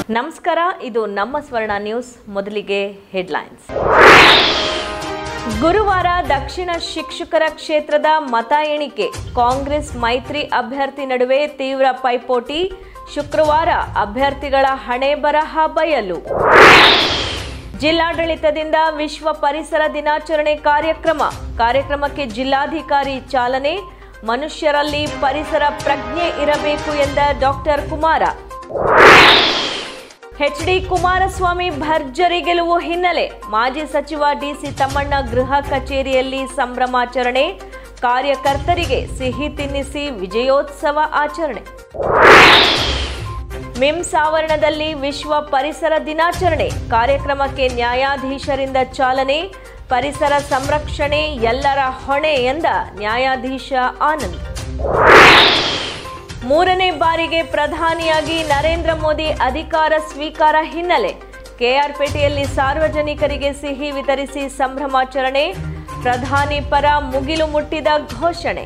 ನಮಸ್ಕಾರ ಇದು ನಮ್ಮ ಸ್ವರ್ಣ ನ್ಯೂಸ್ ಮೊದಲಿಗೆ ಹೆಡ್ಲೈನ್ಸ್ ಗುರುವಾರ ದಕ್ಷಿಣ ಶಿಕ್ಷಕರ ಕ್ಷೇತ್ರದ ಮತ ಎಣಿಕೆ ಕಾಂಗ್ರೆಸ್ ಮೈತ್ರಿ ಅಭ್ಯರ್ಥಿ ನಡುವೆ ತೀವ್ರ ಪೈಪೋಟಿ ಶುಕ್ರವಾರ ಅಭ್ಯರ್ಥಿಗಳ ಹಣೆ ಬರಹ ಬಯಲು ಜಿಲ್ಲಾಡಳಿತದಿಂದ ವಿಶ್ವ ಪರಿಸರ ದಿನಾಚರಣೆ ಕಾರ್ಯಕ್ರಮ ಕಾರ್ಯಕ್ರಮಕ್ಕೆ ಜಿಲ್ಲಾಧಿಕಾರಿ ಚಾಲನೆ ಮನುಷ್ಯರಲ್ಲಿ ಪರಿಸರ ಪ್ರಜ್ಞೆ ಇರಬೇಕು ಎಂದ ಡಾಕ್ಟರ್ ಕುಮಾರ ಎಚ್ಡಿ ಕುಮಾರಸ್ವಾಮಿ ಭರ್ಜರಿ ಗೆಲುವು ಹಿನ್ನೆಲೆ ಮಾಜಿ ಸಚಿವ ಡಿಸಿ ತಮ್ಮಣ್ಣ ಗೃಹ ಕಚೇರಿಯಲ್ಲಿ ಸಂಭ್ರಮಾಚರಣೆ ಕಾರ್ಯಕರ್ತರಿಗೆ ಸಿಹಿ ತಿನ್ನಿಸಿ ವಿಜಯೋತ್ಸವ ಆಚರಣೆ ಮಿಮ್ಸ್ ಆವರಣದಲ್ಲಿ ವಿಶ್ವ ಪರಿಸರ ದಿನಾಚರಣೆ ಕಾರ್ಯಕ್ರಮಕ್ಕೆ ನ್ಯಾಯಾಧೀಶರಿಂದ ಚಾಲನೆ ಪರಿಸರ ಸಂರಕ್ಷಣೆ ಎಲ್ಲರ ಹೊಣೆ ಎಂದ ನ್ಯಾಯಾಧೀಶ ಆನಂದ್ ಮೂರನೇ ಬಾರಿಗೆ ಪ್ರಧಾನಿಯಾಗಿ ನರೇಂದ್ರ ಮೋದಿ ಅಧಿಕಾರ ಸ್ವೀಕಾರ ಹಿನ್ನೆಲೆ ಕೆಆರ್ಪೇಟೆಯಲ್ಲಿ ಸಾರ್ವಜನಿಕರಿಗೆ ಸಿಹಿ ವಿತರಿಸಿ ಸಂಭ್ರಮಾಚರಣೆ ಪ್ರಧಾನಿ ಪರ ಮುಗಿಲು ಮುಟ್ಟಿದ ಘೋಷಣೆ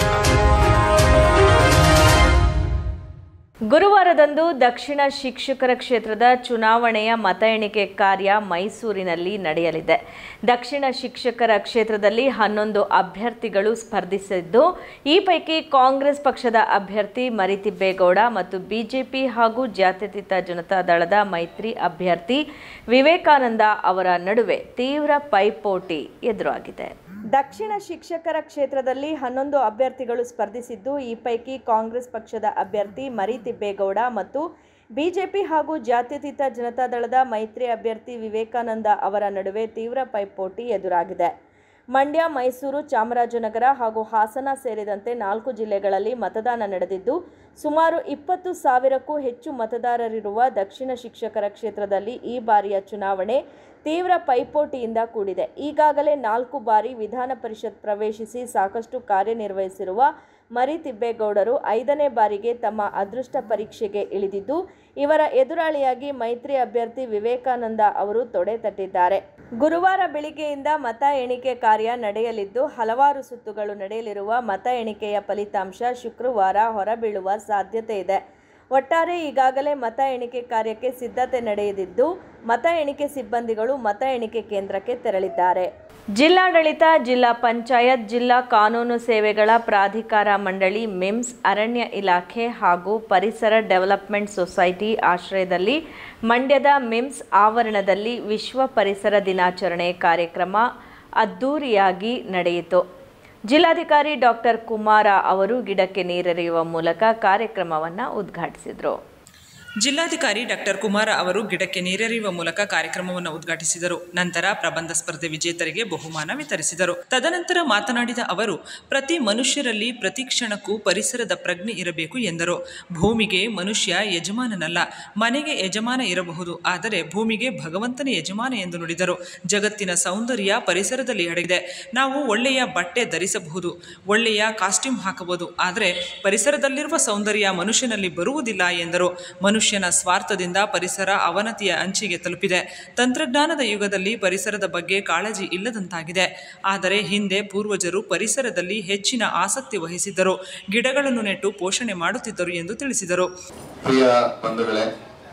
ಗುರುವಾರದಂದು ದಕ್ಷಿಣ ಶಿಕ್ಷಕರ ಕ್ಷೇತ್ರದ ಚುನಾವಣೆಯ ಮತ ಎಣಿಕೆ ಕಾರ್ಯ ಮೈಸೂರಿನಲ್ಲಿ ನಡೆಯಲಿದೆ ದಕ್ಷಿಣ ಶಿಕ್ಷಕರ ಕ್ಷೇತ್ರದಲ್ಲಿ ಹನ್ನೊಂದು ಅಭ್ಯರ್ಥಿಗಳು ಸ್ಪರ್ಧಿಸಿದ್ದು ಈ ಪೈಕಿ ಕಾಂಗ್ರೆಸ್ ಪಕ್ಷದ ಅಭ್ಯರ್ಥಿ ಮರಿತಿಬ್ಬೇಗೌಡ ಮತ್ತು ಬಿಜೆಪಿ ಹಾಗೂ ಜಾತ್ಯತೀತ ಜನತಾದಳದ ಮೈತ್ರಿ ಅಭ್ಯರ್ಥಿ ವಿವೇಕಾನಂದ ಅವರ ನಡುವೆ ತೀವ್ರ ಪೈಪೋಟಿ ಎದುರಾಗಿದೆ ದಕ್ಷಿಣ ಶಿಕ್ಷಕರ ಕ್ಷೇತ್ರದಲ್ಲಿ ಹನ್ನೊಂದು ಅಭ್ಯರ್ಥಿಗಳು ಸ್ಪರ್ಧಿಸಿದ್ದು ಈ ಪೈಕಿ ಕಾಂಗ್ರೆಸ್ ಪಕ್ಷದ ಅಭ್ಯರ್ಥಿ ಮರಿತಿಬ್ಬೇಗೌಡ ಮತ್ತು ಬಿಜೆಪಿ ಹಾಗೂ ಜಾತ್ಯತೀತ ಜನತಾದಳದ ಮೈತ್ರಿ ಅಭ್ಯರ್ಥಿ ವಿವೇಕಾನಂದ ಅವರ ನಡುವೆ ತೀವ್ರ ಪೈಪೋಟಿ ಎದುರಾಗಿದೆ ಮಂಡ್ಯ ಮೈಸೂರು ಚಾಮರಾಜನಗರ ಹಾಗೂ ಹಾಸನ ಸೇರಿದಂತೆ ನಾಲ್ಕು ಜಿಲ್ಲೆಗಳಲ್ಲಿ ಮತದಾನ ನಡೆದಿದ್ದು ಸುಮಾರು ಇಪ್ಪತ್ತು ಸಾವಿರಕ್ಕೂ ಹೆಚ್ಚು ಮತದಾರರಿರುವ ದಕ್ಷಿಣ ಶಿಕ್ಷಕರ ಕ್ಷೇತ್ರದಲ್ಲಿ ಈ ಬಾರಿಯ ಚುನಾವಣೆ ತೀವ್ರ ಪೈಪೋಟಿಯಿಂದ ಕೂಡಿದೆ ಈಗಾಗಲೇ ನಾಲ್ಕು ಬಾರಿ ವಿಧಾನ ಪರಿಷತ್ ಪ್ರವೇಶಿಸಿ ಸಾಕಷ್ಟು ಕಾರ್ಯನಿರ್ವಹಿಸಿರುವ ಮರಿ ತಿಬ್ಬೇಗೌಡರು ಐದನೇ ಬಾರಿಗೆ ತಮ್ಮ ಅದೃಷ್ಟ ಪರೀಕ್ಷೆಗೆ ಇಳಿದಿದ್ದು ಇವರ ಎದುರಾಳಿಯಾಗಿ ಮೈತ್ರಿ ಅಭ್ಯರ್ಥಿ ವಿವೇಕಾನಂದ ಅವರು ತೊಡೆ ತಟ್ಟಿದ್ದಾರೆ ಗುರುವಾರ ಬೆಳಿಗ್ಗೆಯಿಂದ ಮತ ಎಣಿಕೆ ಕಾರ್ಯ ನಡೆಯಲಿದ್ದು ಹಲವಾರು ಸುತ್ತುಗಳು ನಡೆಯಲಿರುವ ಮತ ಎಣಿಕೆಯ ಫಲಿತಾಂಶ ಶುಕ್ರವಾರ ಹೊರಬೀಳುವ ಸಾಧ್ಯತೆ ಇದೆ ಒಟ್ಟಾರೆ ಈಗಾಗಲೇ ಮತ ಎಣಿಕೆ ಕಾರ್ಯಕ್ಕೆ ಸಿದ್ಧತೆ ನಡೆಯದಿದ್ದು ಮತ ಎಣಿಕೆ ಸಿಬ್ಬಂದಿಗಳು ಮತ ಎಣಿಕೆ ಕೇಂದ್ರಕ್ಕೆ ತೆರಳಿದ್ದಾರೆ ಜಿಲ್ಲಾಡಳಿತ ಜಿಲ್ಲಾ ಪಂಚಾಯತ್ ಜಿಲ್ಲಾ ಕಾನೂನು ಸೇವೆಗಳ ಪ್ರಾಧಿಕಾರ ಮಂಡಳಿ ಮಿಮ್ಸ್ ಅರಣ್ಯ ಇಲಾಖೆ ಹಾಗೂ ಪರಿಸರ ಡೆವಲಪ್ಮೆಂಟ್ ಸೊಸೈಟಿ ಆಶ್ರಯದಲ್ಲಿ ಮಂಡ್ಯದ ಮಿಮ್ಸ್ ಆವರಣದಲ್ಲಿ ವಿಶ್ವ ಪರಿಸರ ದಿನಾಚರಣೆ ಕಾರ್ಯಕ್ರಮ ಅದ್ದೂರಿಯಾಗಿ ನಡೆಯಿತು ಜಿಲ್ಲಾಧಿಕಾರಿ ಡಾಕ್ಟರ್ ಕುಮಾರ ಅವರು ಗಿಡಕ್ಕೆ ನೀರೆರೆಯುವ ಮೂಲಕ ಕಾರ್ಯಕ್ರಮವನ್ನು ಉದ್ಘಾಟಿಸಿದರು ಜಿಲ್ಲಾಧಿಕಾರಿ ಡಾಕ್ಟರ್ ಕುಮಾರ ಅವರು ಗಿಡಕ್ಕೆ ನೀರೆರೆಯುವ ಮೂಲಕ ಕಾರ್ಯಕ್ರಮವನ್ನು ಉದ್ಘಾಟಿಸಿದರು ನಂತರ ಪ್ರಬಂಧ ಸ್ಪರ್ಧೆ ವಿಜೇತರಿಗೆ ಬಹುಮಾನ ವಿತರಿಸಿದರು ತದನಂತರ ಮಾತನಾಡಿದ ಅವರು ಪ್ರತಿ ಮನುಷ್ಯರಲ್ಲಿ ಪ್ರತಿ ಕ್ಷಣಕ್ಕೂ ಪರಿಸರದ ಪ್ರಜ್ಞೆ ಇರಬೇಕು ಎಂದರು ಭೂಮಿಗೆ ಮನುಷ್ಯ ಯಜಮಾನನಲ್ಲ ಮನೆಗೆ ಯಜಮಾನ ಇರಬಹುದು ಆದರೆ ಭೂಮಿಗೆ ಭಗವಂತನೇ ಯಜಮಾನ ಎಂದು ನುಡಿದರು ಜಗತ್ತಿನ ಸೌಂದರ್ಯ ಪರಿಸರದಲ್ಲಿ ಅಡಗಿದೆ ನಾವು ಒಳ್ಳೆಯ ಬಟ್ಟೆ ಧರಿಸಬಹುದು ಒಳ್ಳೆಯ ಕಾಸ್ಟ್ಯೂಮ್ ಹಾಕಬಹುದು ಆದರೆ ಪರಿಸರದಲ್ಲಿರುವ ಸೌಂದರ್ಯ ಮನುಷ್ಯನಲ್ಲಿ ಬರುವುದಿಲ್ಲ ಎಂದರು ಮನುಷ್ಯನ ಸ್ವಾರ್ಥದಿಂದ ಪರಿಸರ ಅವನತಿಯ ಅಂಚಿಗೆ ತಲುಪಿದೆ ತಂತ್ರಜ್ಞಾನದ ಯುಗದಲ್ಲಿ ಪರಿಸರದ ಬಗ್ಗೆ ಕಾಳಜಿ ಇಲ್ಲದಂತಾಗಿದೆ ಆದರೆ ಹಿಂದೆ ಪೂರ್ವಜರು ಪರಿಸರದಲ್ಲಿ ಹೆಚ್ಚಿನ ಆಸಕ್ತಿ ವಹಿಸಿದ್ದರು ಗಿಡಗಳನ್ನು ನೆಟ್ಟು ಪೋಷಣೆ ಮಾಡುತ್ತಿದ್ದರು ಎಂದು ತಿಳಿಸಿದರು ಪ್ರಿಯ ಬಂಧುಗಳೇ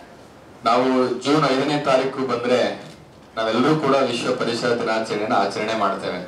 ನಾವು ಜೂನ್ ಐದನೇ ತಾರೀಕು ಬಂದ್ರೆ ನಾವೆಲ್ಲರೂ ಕೂಡ ವಿಶ್ವ ಪರಿಸರ ದಿನಾಚರಣೆಯನ್ನು ಆಚರಣೆ ಮಾಡ್ತೇವೆ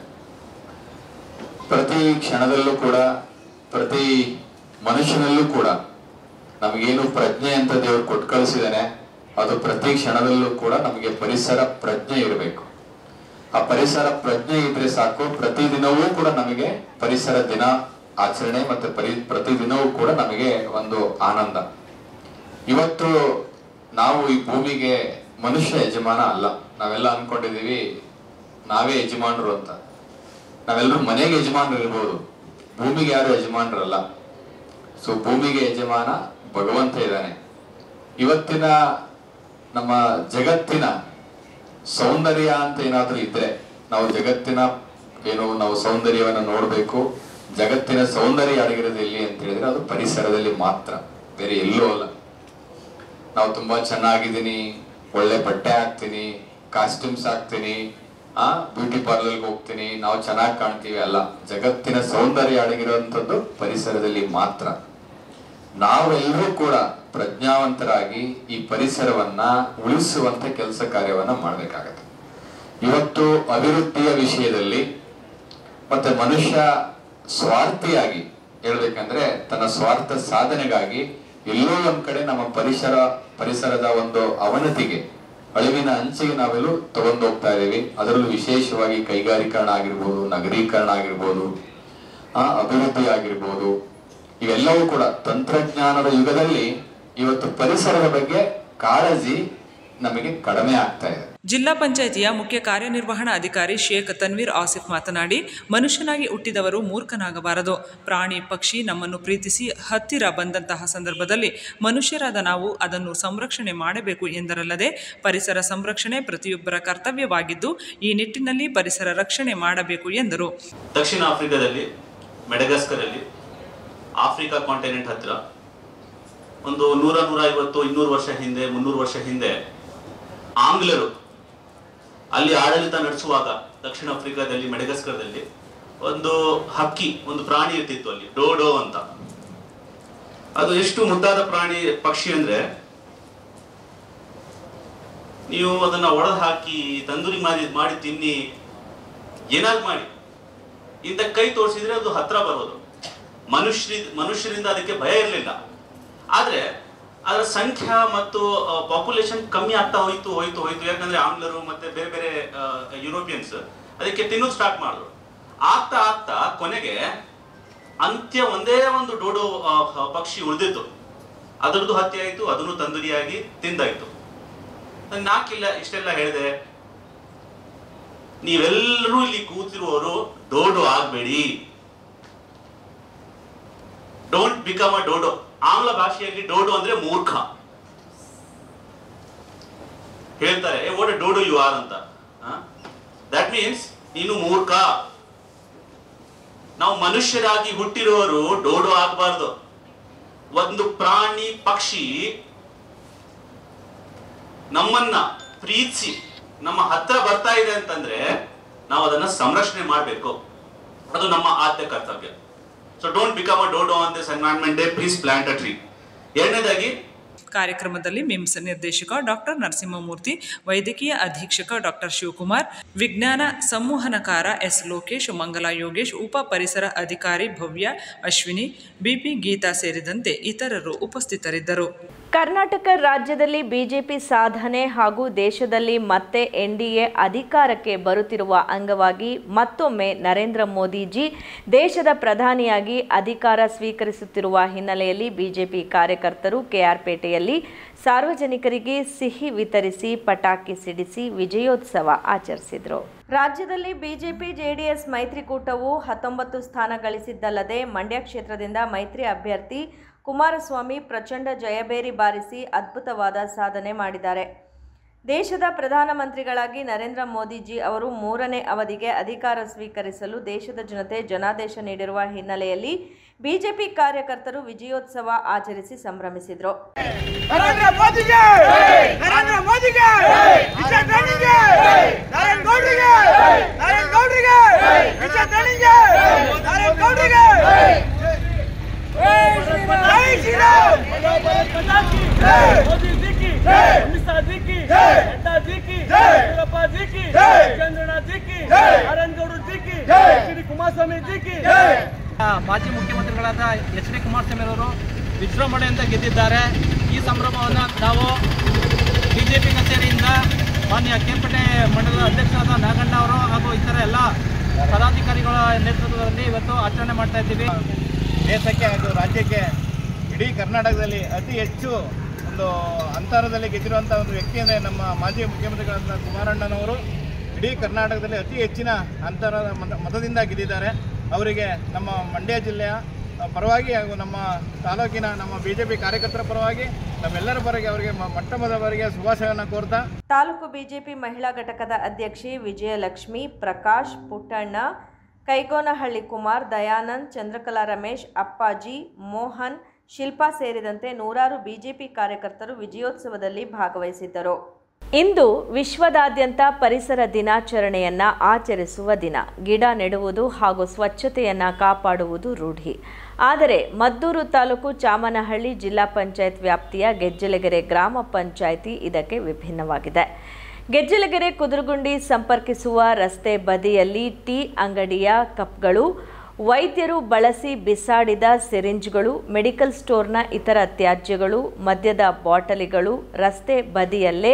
ಪ್ರತಿ ಕ್ಷಣದಲ್ಲೂ ಕೂಡ ಪ್ರತಿ ಮನುಷ್ಯನಲ್ಲೂ ಕೂಡ ನಮಗೇನು ಪ್ರಜ್ಞೆ ಅಂತ ದೇವರು ಕೊಟ್ಟು ಕಳಿಸಿದಾನೆ ಅದು ಪ್ರತಿ ಕ್ಷಣದಲ್ಲೂ ಕೂಡ ನಮಗೆ ಪರಿಸರ ಪ್ರಜ್ಞೆ ಇರಬೇಕು ಆ ಪರಿಸರ ಪ್ರಜ್ಞೆ ಇದ್ರೆ ಸಾಕು ಪ್ರತಿದಿನವೂ ಕೂಡ ನಮಗೆ ಪರಿಸರ ದಿನ ಆಚರಣೆ ಮತ್ತೆ ಪರಿ ಪ್ರತಿದಿನವೂ ಕೂಡ ನಮಗೆ ಒಂದು ಆನಂದ ಇವತ್ತು ನಾವು ಈ ಭೂಮಿಗೆ ಮನುಷ್ಯ ಯಜಮಾನ ಅಲ್ಲ ನಾವೆಲ್ಲ ಅನ್ಕೊಂಡಿದೀವಿ ನಾವೇ ಯಜಮಾನರು ಅಂತ ನಾವೆಲ್ಲರೂ ಮನೆಗೆ ಯಜಮಾನರು ಇರ್ಬೋದು ಭೂಮಿಗೆ ಯಾರು ಯಜಮಾನರಲ್ಲ ಸೊ ಭೂಮಿಗೆ ಯಜಮಾನ ಭಗವಂತ ಇದ್ದಾನೆ ಇವತ್ತಿನ ನಮ್ಮ ಜಗತ್ತಿನ ಸೌಂದರ್ಯ ಅಂತ ಏನಾದ್ರೂ ಇದ್ರೆ ನಾವು ಜಗತ್ತಿನ ಏನು ನಾವು ಸೌಂದರ್ಯವನ್ನ ನೋಡ್ಬೇಕು ಜಗತ್ತಿನ ಸೌಂದರ್ಯ ಅಡಗಿರೋದು ಎಲ್ಲಿ ಅಂತ ಹೇಳಿದ್ರೆ ಅದು ಪರಿಸರದಲ್ಲಿ ಮಾತ್ರ ಬೇರೆ ಎಲ್ಲೂ ಅಲ್ಲ ನಾವು ತುಂಬಾ ಚೆನ್ನಾಗಿದ್ದೀನಿ ಒಳ್ಳೆ ಬಟ್ಟೆ ಹಾಕ್ತೀನಿ ಕಾಸ್ಟ್ಯೂಮ್ಸ್ ಹಾಕ್ತೀನಿ ಆ ಬ್ಯೂಟಿ ಪಾರ್ಲರ್ಗೆ ಹೋಗ್ತೀನಿ ನಾವು ಚೆನ್ನಾಗಿ ಕಾಣ್ತೀವಿ ಅಲ್ಲ ಜಗತ್ತಿನ ಸೌಂದರ್ಯ ಅಡಗಿರುವಂತದ್ದು ಪರಿಸರದಲ್ಲಿ ಮಾತ್ರ ನಾವೆಲ್ಲರೂ ಕೂಡ ಪ್ರಜ್ಞಾವಂತರಾಗಿ ಈ ಪರಿಸರವನ್ನ ಉಳಿಸುವಂತ ಕೆಲಸ ಕಾರ್ಯವನ್ನ ಮಾಡಬೇಕಾಗತ್ತೆ ಇವತ್ತು ಅಭಿವೃದ್ಧಿಯ ವಿಷಯದಲ್ಲಿ ಮತ್ತೆ ಮನುಷ್ಯ ಸ್ವಾರ್ಥಿಯಾಗಿ ಹೇಳ್ಬೇಕಂದ್ರೆ ತನ್ನ ಸ್ವಾರ್ಥ ಸಾಧನೆಗಾಗಿ ಎಲ್ಲೋ ಒಂದ್ ಕಡೆ ನಮ್ಮ ಪರಿಸರ ಪರಿಸರದ ಒಂದು ಅವನತಿಗೆ ಅಳಿವಿನ ಅಂಚಿಗೆ ನಾವೆಲ್ಲೂ ತಗೊಂಡು ಹೋಗ್ತಾ ಇದೀವಿ ಅದರಲ್ಲೂ ವಿಶೇಷವಾಗಿ ಕೈಗಾರೀಕರಣ ಆಗಿರ್ಬೋದು ನಗರೀಕರಣ ಆಗಿರ್ಬೋದು ಆ ಅಭಿವೃದ್ಧಿ ಆಗಿರ್ಬೋದು ಇವೆಲ್ಲವೂ ಕೂಡ ತಂತ್ರಜ್ಞಾನದ ಯುಗದಲ್ಲಿ ಇವತ್ತು ಪರಿಸರದ ಬಗ್ಗೆ ಕಾಳಜಿ ನಮಗೆ ಕಡಿಮೆ ಆಗ್ತಾ ಇದೆ ಜಿಲ್ಲಾ ಪಂಚಾಯಿತಿಯ ಮುಖ್ಯ ಕಾರ್ಯನಿರ್ವಹಣಾ ಅಧಿಕಾರಿ ಶೇಖ್ ತನ್ವೀರ್ ಆಸಿಫ್ ಮಾತನಾಡಿ ಮನುಷ್ಯನಾಗಿ ಹುಟ್ಟಿದವರು ಮೂರ್ಖನಾಗಬಾರದು ಪ್ರಾಣಿ ಪಕ್ಷಿ ನಮ್ಮನ್ನು ಪ್ರೀತಿಸಿ ಹತ್ತಿರ ಬಂದಂತಹ ಸಂದರ್ಭದಲ್ಲಿ ಮನುಷ್ಯರಾದ ನಾವು ಅದನ್ನು ಸಂರಕ್ಷಣೆ ಮಾಡಬೇಕು ಎಂದರಲ್ಲದೆ ಪರಿಸರ ಸಂರಕ್ಷಣೆ ಪ್ರತಿಯೊಬ್ಬರ ಕರ್ತವ್ಯವಾಗಿದ್ದು ಈ ನಿಟ್ಟಿನಲ್ಲಿ ಪರಿಸರ ರಕ್ಷಣೆ ಮಾಡಬೇಕು ಎಂದರು ದಕ್ಷಿಣ ಆಫ್ರಿಕಾದಲ್ಲಿ ಮೆಡಗಾಸ್ಕರ್ ಅಲ್ಲಿ ಆಫ್ರಿಕಾ ಕಾಂಟಿನೆಂಟ್ ಹತ್ರ ಒಂದು ನೂರ ನೂರ ಐವತ್ತು ಇನ್ನೂರು ವರ್ಷ ಹಿಂದೆ ಮುನ್ನೂರು ವರ್ಷ ಹಿಂದೆ ಆಂಗ್ಲರು ಅಲ್ಲಿ ಆಡಳಿತ ನಡೆಸುವಾಗ ದಕ್ಷಿಣ ಆಫ್ರಿಕಾದಲ್ಲಿ ಮೆಡಗಾಸ್ಕರ್ದಲ್ಲಿ ಒಂದು ಹಕ್ಕಿ ಒಂದು ಪ್ರಾಣಿ ಇರ್ತಿತ್ತು ಅಲ್ಲಿ ಡೋಡೋ ಅಂತ ಅದು ಎಷ್ಟು ಮುದ್ದಾದ ಪ್ರಾಣಿ ಪಕ್ಷಿ ಅಂದ್ರೆ ನೀವು ಅದನ್ನ ಒಡೆದು ಹಾಕಿ ತಂದೂರಿ ಮಾಡಿ ಮಾಡಿ ತಿನ್ನಿ ಏನಾದ್ರು ಮಾಡಿ ಇಂಥ ಕೈ ತೋರಿಸಿದ್ರೆ ಅದು ಹತ್ರ ಬರೋದು ಮನುಷ್ಯರಿ ಮನುಷ್ಯರಿಂದ ಅದಕ್ಕೆ ಭಯ ಇರಲಿಲ್ಲ ಆದ್ರೆ ಅದರ ಸಂಖ್ಯಾ ಮತ್ತು ಪಾಪ್ಯುಲೇಷನ್ ಕಮ್ಮಿ ಆಗ್ತಾ ಹೋಯ್ತು ಹೋಯ್ತು ಹೋಯ್ತು ಯಾಕಂದ್ರೆ ಆಂಗ್ಲರು ಮತ್ತೆ ಬೇರೆ ಬೇರೆ ಯುರೋಪಿಯನ್ಸ್ ಅದಕ್ಕೆ ತಿನ್ನೋದು ಸ್ಟಾರ್ಟ್ ಮಾಡಿದ್ರು ಆಗ್ತಾ ಆಗ್ತಾ ಕೊನೆಗೆ ಅಂತ್ಯ ಒಂದೇ ಒಂದು ಡೋಡೋ ಆ, ಹ- ಪಕ್ಷಿ ಉಳಿದಿತ್ತು ಅದರದ್ದು ಹತ್ಯೆ ಆಯ್ತು ಅದನ್ನು ತಂದೂರಿಯಾಗಿ ತಿಂದಾಯ್ತು ನಾನು ನಾಕಿಲ್ಲ ಇಷ್ಟೆಲ್ಲ ಹೇಳಿದೆ ನೀವೆಲ್ಲರೂ ಇಲ್ಲಿ ಕೂತಿರುವವರು ಡೋಡೋ ಆಗ್ಬೇಡಿ ಡೋಂಟ್ ಬಿಕಮ್ ಅ ಡೋಡೋ ಆಂಗ್ಲ ಭಾಷೆಯಲ್ಲಿ ಡೋಡೋ ಅಂದ್ರೆ ಮೂರ್ಖ ಹೇಳ್ತಾರೆ ವಾಟ್ ಡೋಡೋ ಯು ಆರ್ ಅಂತ ದಟ್ ಮೀನ್ಸ್ ನೀನು ಮೂರ್ಖ ನಾವು ಮನುಷ್ಯರಾಗಿ ಹುಟ್ಟಿರುವವರು ಡೋಡೋ ಆಗಬಾರ್ದು ಒಂದು ಪ್ರಾಣಿ ಪಕ್ಷಿ ನಮ್ಮನ್ನ ಪ್ರೀತಿಸಿ ನಮ್ಮ ಹತ್ರ ಬರ್ತಾ ಇದೆ ಅಂತಂದ್ರೆ ನಾವು ಅದನ್ನ ಸಂರಕ್ಷಣೆ ಮಾಡಬೇಕು ಅದು ನಮ್ಮ ಆದ್ಯ ಕರ್ತವ್ಯ so don't become a dodo on this environment day please plant a tree ಎರಡನೇದಾಗಿ ಕಾರ್ಯಕ್ರಮದಲ್ಲಿ ಮಿಮ್ಸ್ ನಿರ್ದೇಶಕ ಡಾಕ್ಟರ್ ನರಸಿಂಹಮೂರ್ತಿ ವೈದ್ಯಕೀಯ ಅಧೀಕ್ಷಕ ಡಾಕ್ಟರ್ ಶಿವಕುಮಾರ್ ವಿಜ್ಞಾನ ಸಂವಹನಕಾರ ಎಸ್ ಲೋಕೇಶ್ ಮಂಗಲ ಯೋಗೇಶ್ ಉಪ ಪರಿಸರ ಅಧಿಕಾರಿ ಭವ್ಯ ಅಶ್ವಿನಿ ಬಿಪಿ ಗೀತಾ ಸೇರಿದಂತೆ ಇತರರು ಉಪಸ್ಥಿತರಿದ್ದರು ಕರ್ನಾಟಕ ರಾಜ್ಯದಲ್ಲಿ ಬಿಜೆಪಿ ಸಾಧನೆ ಹಾಗೂ ದೇಶದಲ್ಲಿ ಮತ್ತೆ ಎನ್ಡಿಎ ಅಧಿಕಾರಕ್ಕೆ ಬರುತ್ತಿರುವ ಅಂಗವಾಗಿ ಮತ್ತೊಮ್ಮೆ ನರೇಂದ್ರ ಮೋದಿಜಿ ದೇಶದ ಪ್ರಧಾನಿಯಾಗಿ ಅಧಿಕಾರ ಸ್ವೀಕರಿಸುತ್ತಿರುವ ಹಿನ್ನೆಲೆಯಲ್ಲಿ ಬಿಜೆಪಿ ಕಾರ್ಯಕರ್ತರು ಕೆಆರ್ಪೇಟೆಯಲ್ಲಿ ಸಾರ್ವಜನಿಕರಿಗೆ ಸಿಹಿ ವಿತರಿಸಿ ಪಟಾಕಿ ಸಿಡಿಸಿ ವಿಜಯೋತ್ಸವ ಆಚರಿಸಿದರು ರಾಜ್ಯದಲ್ಲಿ ಬಿಜೆಪಿ ಜೆಡಿಎಸ್ ಮೈತ್ರಿಕೂಟವು ಹತ್ತೊಂಬತ್ತು ಸ್ಥಾನ ಗಳಿಸಿದ್ದಲ್ಲದೆ ಮಂಡ್ಯ ಕ್ಷೇತ್ರದಿಂದ ಮೈತ್ರಿ ಅಭ್ಯರ್ಥಿ ಕುಮಾರಸ್ವಾಮಿ ಪ್ರಚಂಡ ಜಯಬೇರಿ ಬಾರಿಸಿ ಅದ್ಭುತವಾದ ಸಾಧನೆ ಮಾಡಿದ್ದಾರೆ ದೇಶದ ಪ್ರಧಾನಮಂತ್ರಿಗಳಾಗಿ ನರೇಂದ್ರ ಮೋದಿಜಿ ಅವರು ಮೂರನೇ ಅವಧಿಗೆ ಅಧಿಕಾರ ಸ್ವೀಕರಿಸಲು ದೇಶದ ಜನತೆ ಜನಾದೇಶ ನೀಡಿರುವ ಹಿನ್ನೆಲೆಯಲ್ಲಿ ಬಿಜೆಪಿ ಕಾರ್ಯಕರ್ತರು ವಿಜಯೋತ್ಸವ ಆಚರಿಸಿ ಸಂಭ್ರಮಿಸಿದರು ನರೇಂದ್ರ ಮೋದಿಗೆ ನರೇಂದ್ರ ಮೋದಿಗೆ ವಿಜಯ ಧಣಿಗೆ ನಾರಾಯಣ ಗೌಡ್ರಿಗೆ ನಾರಾಯಣ ಗೌಡ್ರಿಗೆ ವಿಜಯ ಧಣಿಗೆ ನಾರಾಯಣ ಗೌಡ್ರಿಗೆ ಜೈ ಶ್ರೀರಾಮ್ मोदी जी की अमित शाह जी की नड्डा जी की येडियुरप्पा जी की चंद्रनाथ जी की नारायण गौड़ जी की एच डी कुमारस्वामी जी की ಮಾಜಿ ಮುಖ್ಯಮಂತ್ರಿಗಳಾದ ಎಚ್ ಡಿ ಕುಮಾರಸ್ವಾಮಿ ಅವರು ವಿಜೃಂಭಣೆಯಿಂದ ಗೆದ್ದಿದ್ದಾರೆ ಈ ಸಂಭ್ರಮವನ್ನು ನಾವು ಬಿಜೆಪಿ ಕಚೇರಿಯಿಂದ ಮಾನ್ಯ ಕೇರ್ಪೇಟೆ ಮಂಡಲದ ಅಧ್ಯಕ್ಷರಾದ ನಾಗಣ್ಣ ಅವರು ಹಾಗೂ ಇತರ ಎಲ್ಲ ಪದಾಧಿಕಾರಿಗಳ ನೇತೃತ್ವದಲ್ಲಿ ಇವತ್ತು ಆಚರಣೆ ಮಾಡ್ತಾ ಇದ್ದೀವಿ ದೇಶಕ್ಕೆ ಹಾಗೂ ರಾಜ್ಯಕ್ಕೆ ಇಡೀ ಕರ್ನಾಟಕದಲ್ಲಿ ಅತಿ ಹೆಚ್ಚು ಒಂದು ಅಂತರದಲ್ಲಿ ಗೆದ್ದಿರುವಂಥ ಒಂದು ವ್ಯಕ್ತಿ ಅಂದರೆ ನಮ್ಮ ಮಾಜಿ ಮುಖ್ಯಮಂತ್ರಿಗಳಾದ ಕುಮಾರಣ್ಣನವರು ಇಡೀ ಕರ್ನಾಟಕದಲ್ಲಿ ಅತಿ ಹೆಚ್ಚಿನ ಅಂತರದ ಮತ ಮತದಿಂದ ಗೆದ್ದಿದ್ದಾರೆ ಅವರಿಗೆ ನಮ್ಮ ಮಂಡ್ಯ ಜಿಲ್ಲೆಯ ಪರವಾಗಿ ಹಾಗೂ ನಮ್ಮ ತಾಲೂಕಿನ ನಮ್ಮ ಬಿ ಜೆ ಪಿ ಕಾರ್ಯಕರ್ತರ ಪರವಾಗಿ ನಮ್ಮೆಲ್ಲರ ಪರವಾಗಿ ಅವರಿಗೆ ಮ- ಮೊಟ್ಟ ಮೊದಲ ಬಾರಿಗೆ ಶುಭಾಶಯವನ್ನು ಕೋರ್ತಾ ತಾಲೂಕು ಬಿಜೆಪಿ ಮಹಿಳಾ ಘಟಕದ ಅಧ್ಯಕ್ಷೆ ವಿಜಯಲಕ್ಷ್ಮಿ ಪ್ರಕಾಶ್ ಪುಟ್ಟಣ್ಣ ಕೈಗೋನಹಳ್ಳಿ ಕುಮಾರ್ ದಯಾನಂದ್ ಚಂದ್ರಕಲಾ ರಮೇಶ್ ಅಪ್ಪಾಜಿ ಮೋಹನ್ ಶಿಲ್ಪಾ ಸೇರಿದಂತೆ ನೂರಾರು ಬಿಜೆಪಿ ಕಾರ್ಯಕರ್ತರು ವಿಜಯೋತ್ಸವದಲ್ಲಿ ಭಾಗವಹಿಸಿದ್ದರು ಇಂದು ವಿಶ್ವದಾದ್ಯಂತ ಪರಿಸರ ದಿನಾಚರಣೆಯನ್ನ ಆಚರಿಸುವ ದಿನ ಗಿಡ ನೆಡುವುದು ಹಾಗೂ ಸ್ವಚ್ಛತೆಯನ್ನ ಕಾಪಾಡುವುದು ರೂಢಿ ಆದರೆ ಮದ್ದೂರು ತಾಲೂಕು ಚಾಮನಹಳ್ಳಿ ಜಿಲ್ಲಾ ಪಂಚಾಯತ್ ವ್ಯಾಪ್ತಿಯ ಗೆಜ್ಜಲಗೆರೆ ಗ್ರಾಮ ಪಂಚಾಯಿತಿ ಇದಕ್ಕೆ ವಿಭಿನ್ನವಾಗಿದೆ ಗೆಜ್ಜಲಗೆರೆ ಕುದುರುಗುಂಡಿ ಸಂಪರ್ಕಿಸುವ ರಸ್ತೆ ಬದಿಯಲ್ಲಿ ಟೀ ಅಂಗಡಿಯ ಕಪ್ಗಳು ವೈದ್ಯರು ಬಳಸಿ ಬಿಸಾಡಿದ ಸಿರಿಂಜ್ಗಳು ಮೆಡಿಕಲ್ ಸ್ಟೋರ್ನ ಇತರ ತ್ಯಾಜ್ಯಗಳು ಮದ್ಯದ ಬಾಟಲಿಗಳು ರಸ್ತೆ ಬದಿಯಲ್ಲೇ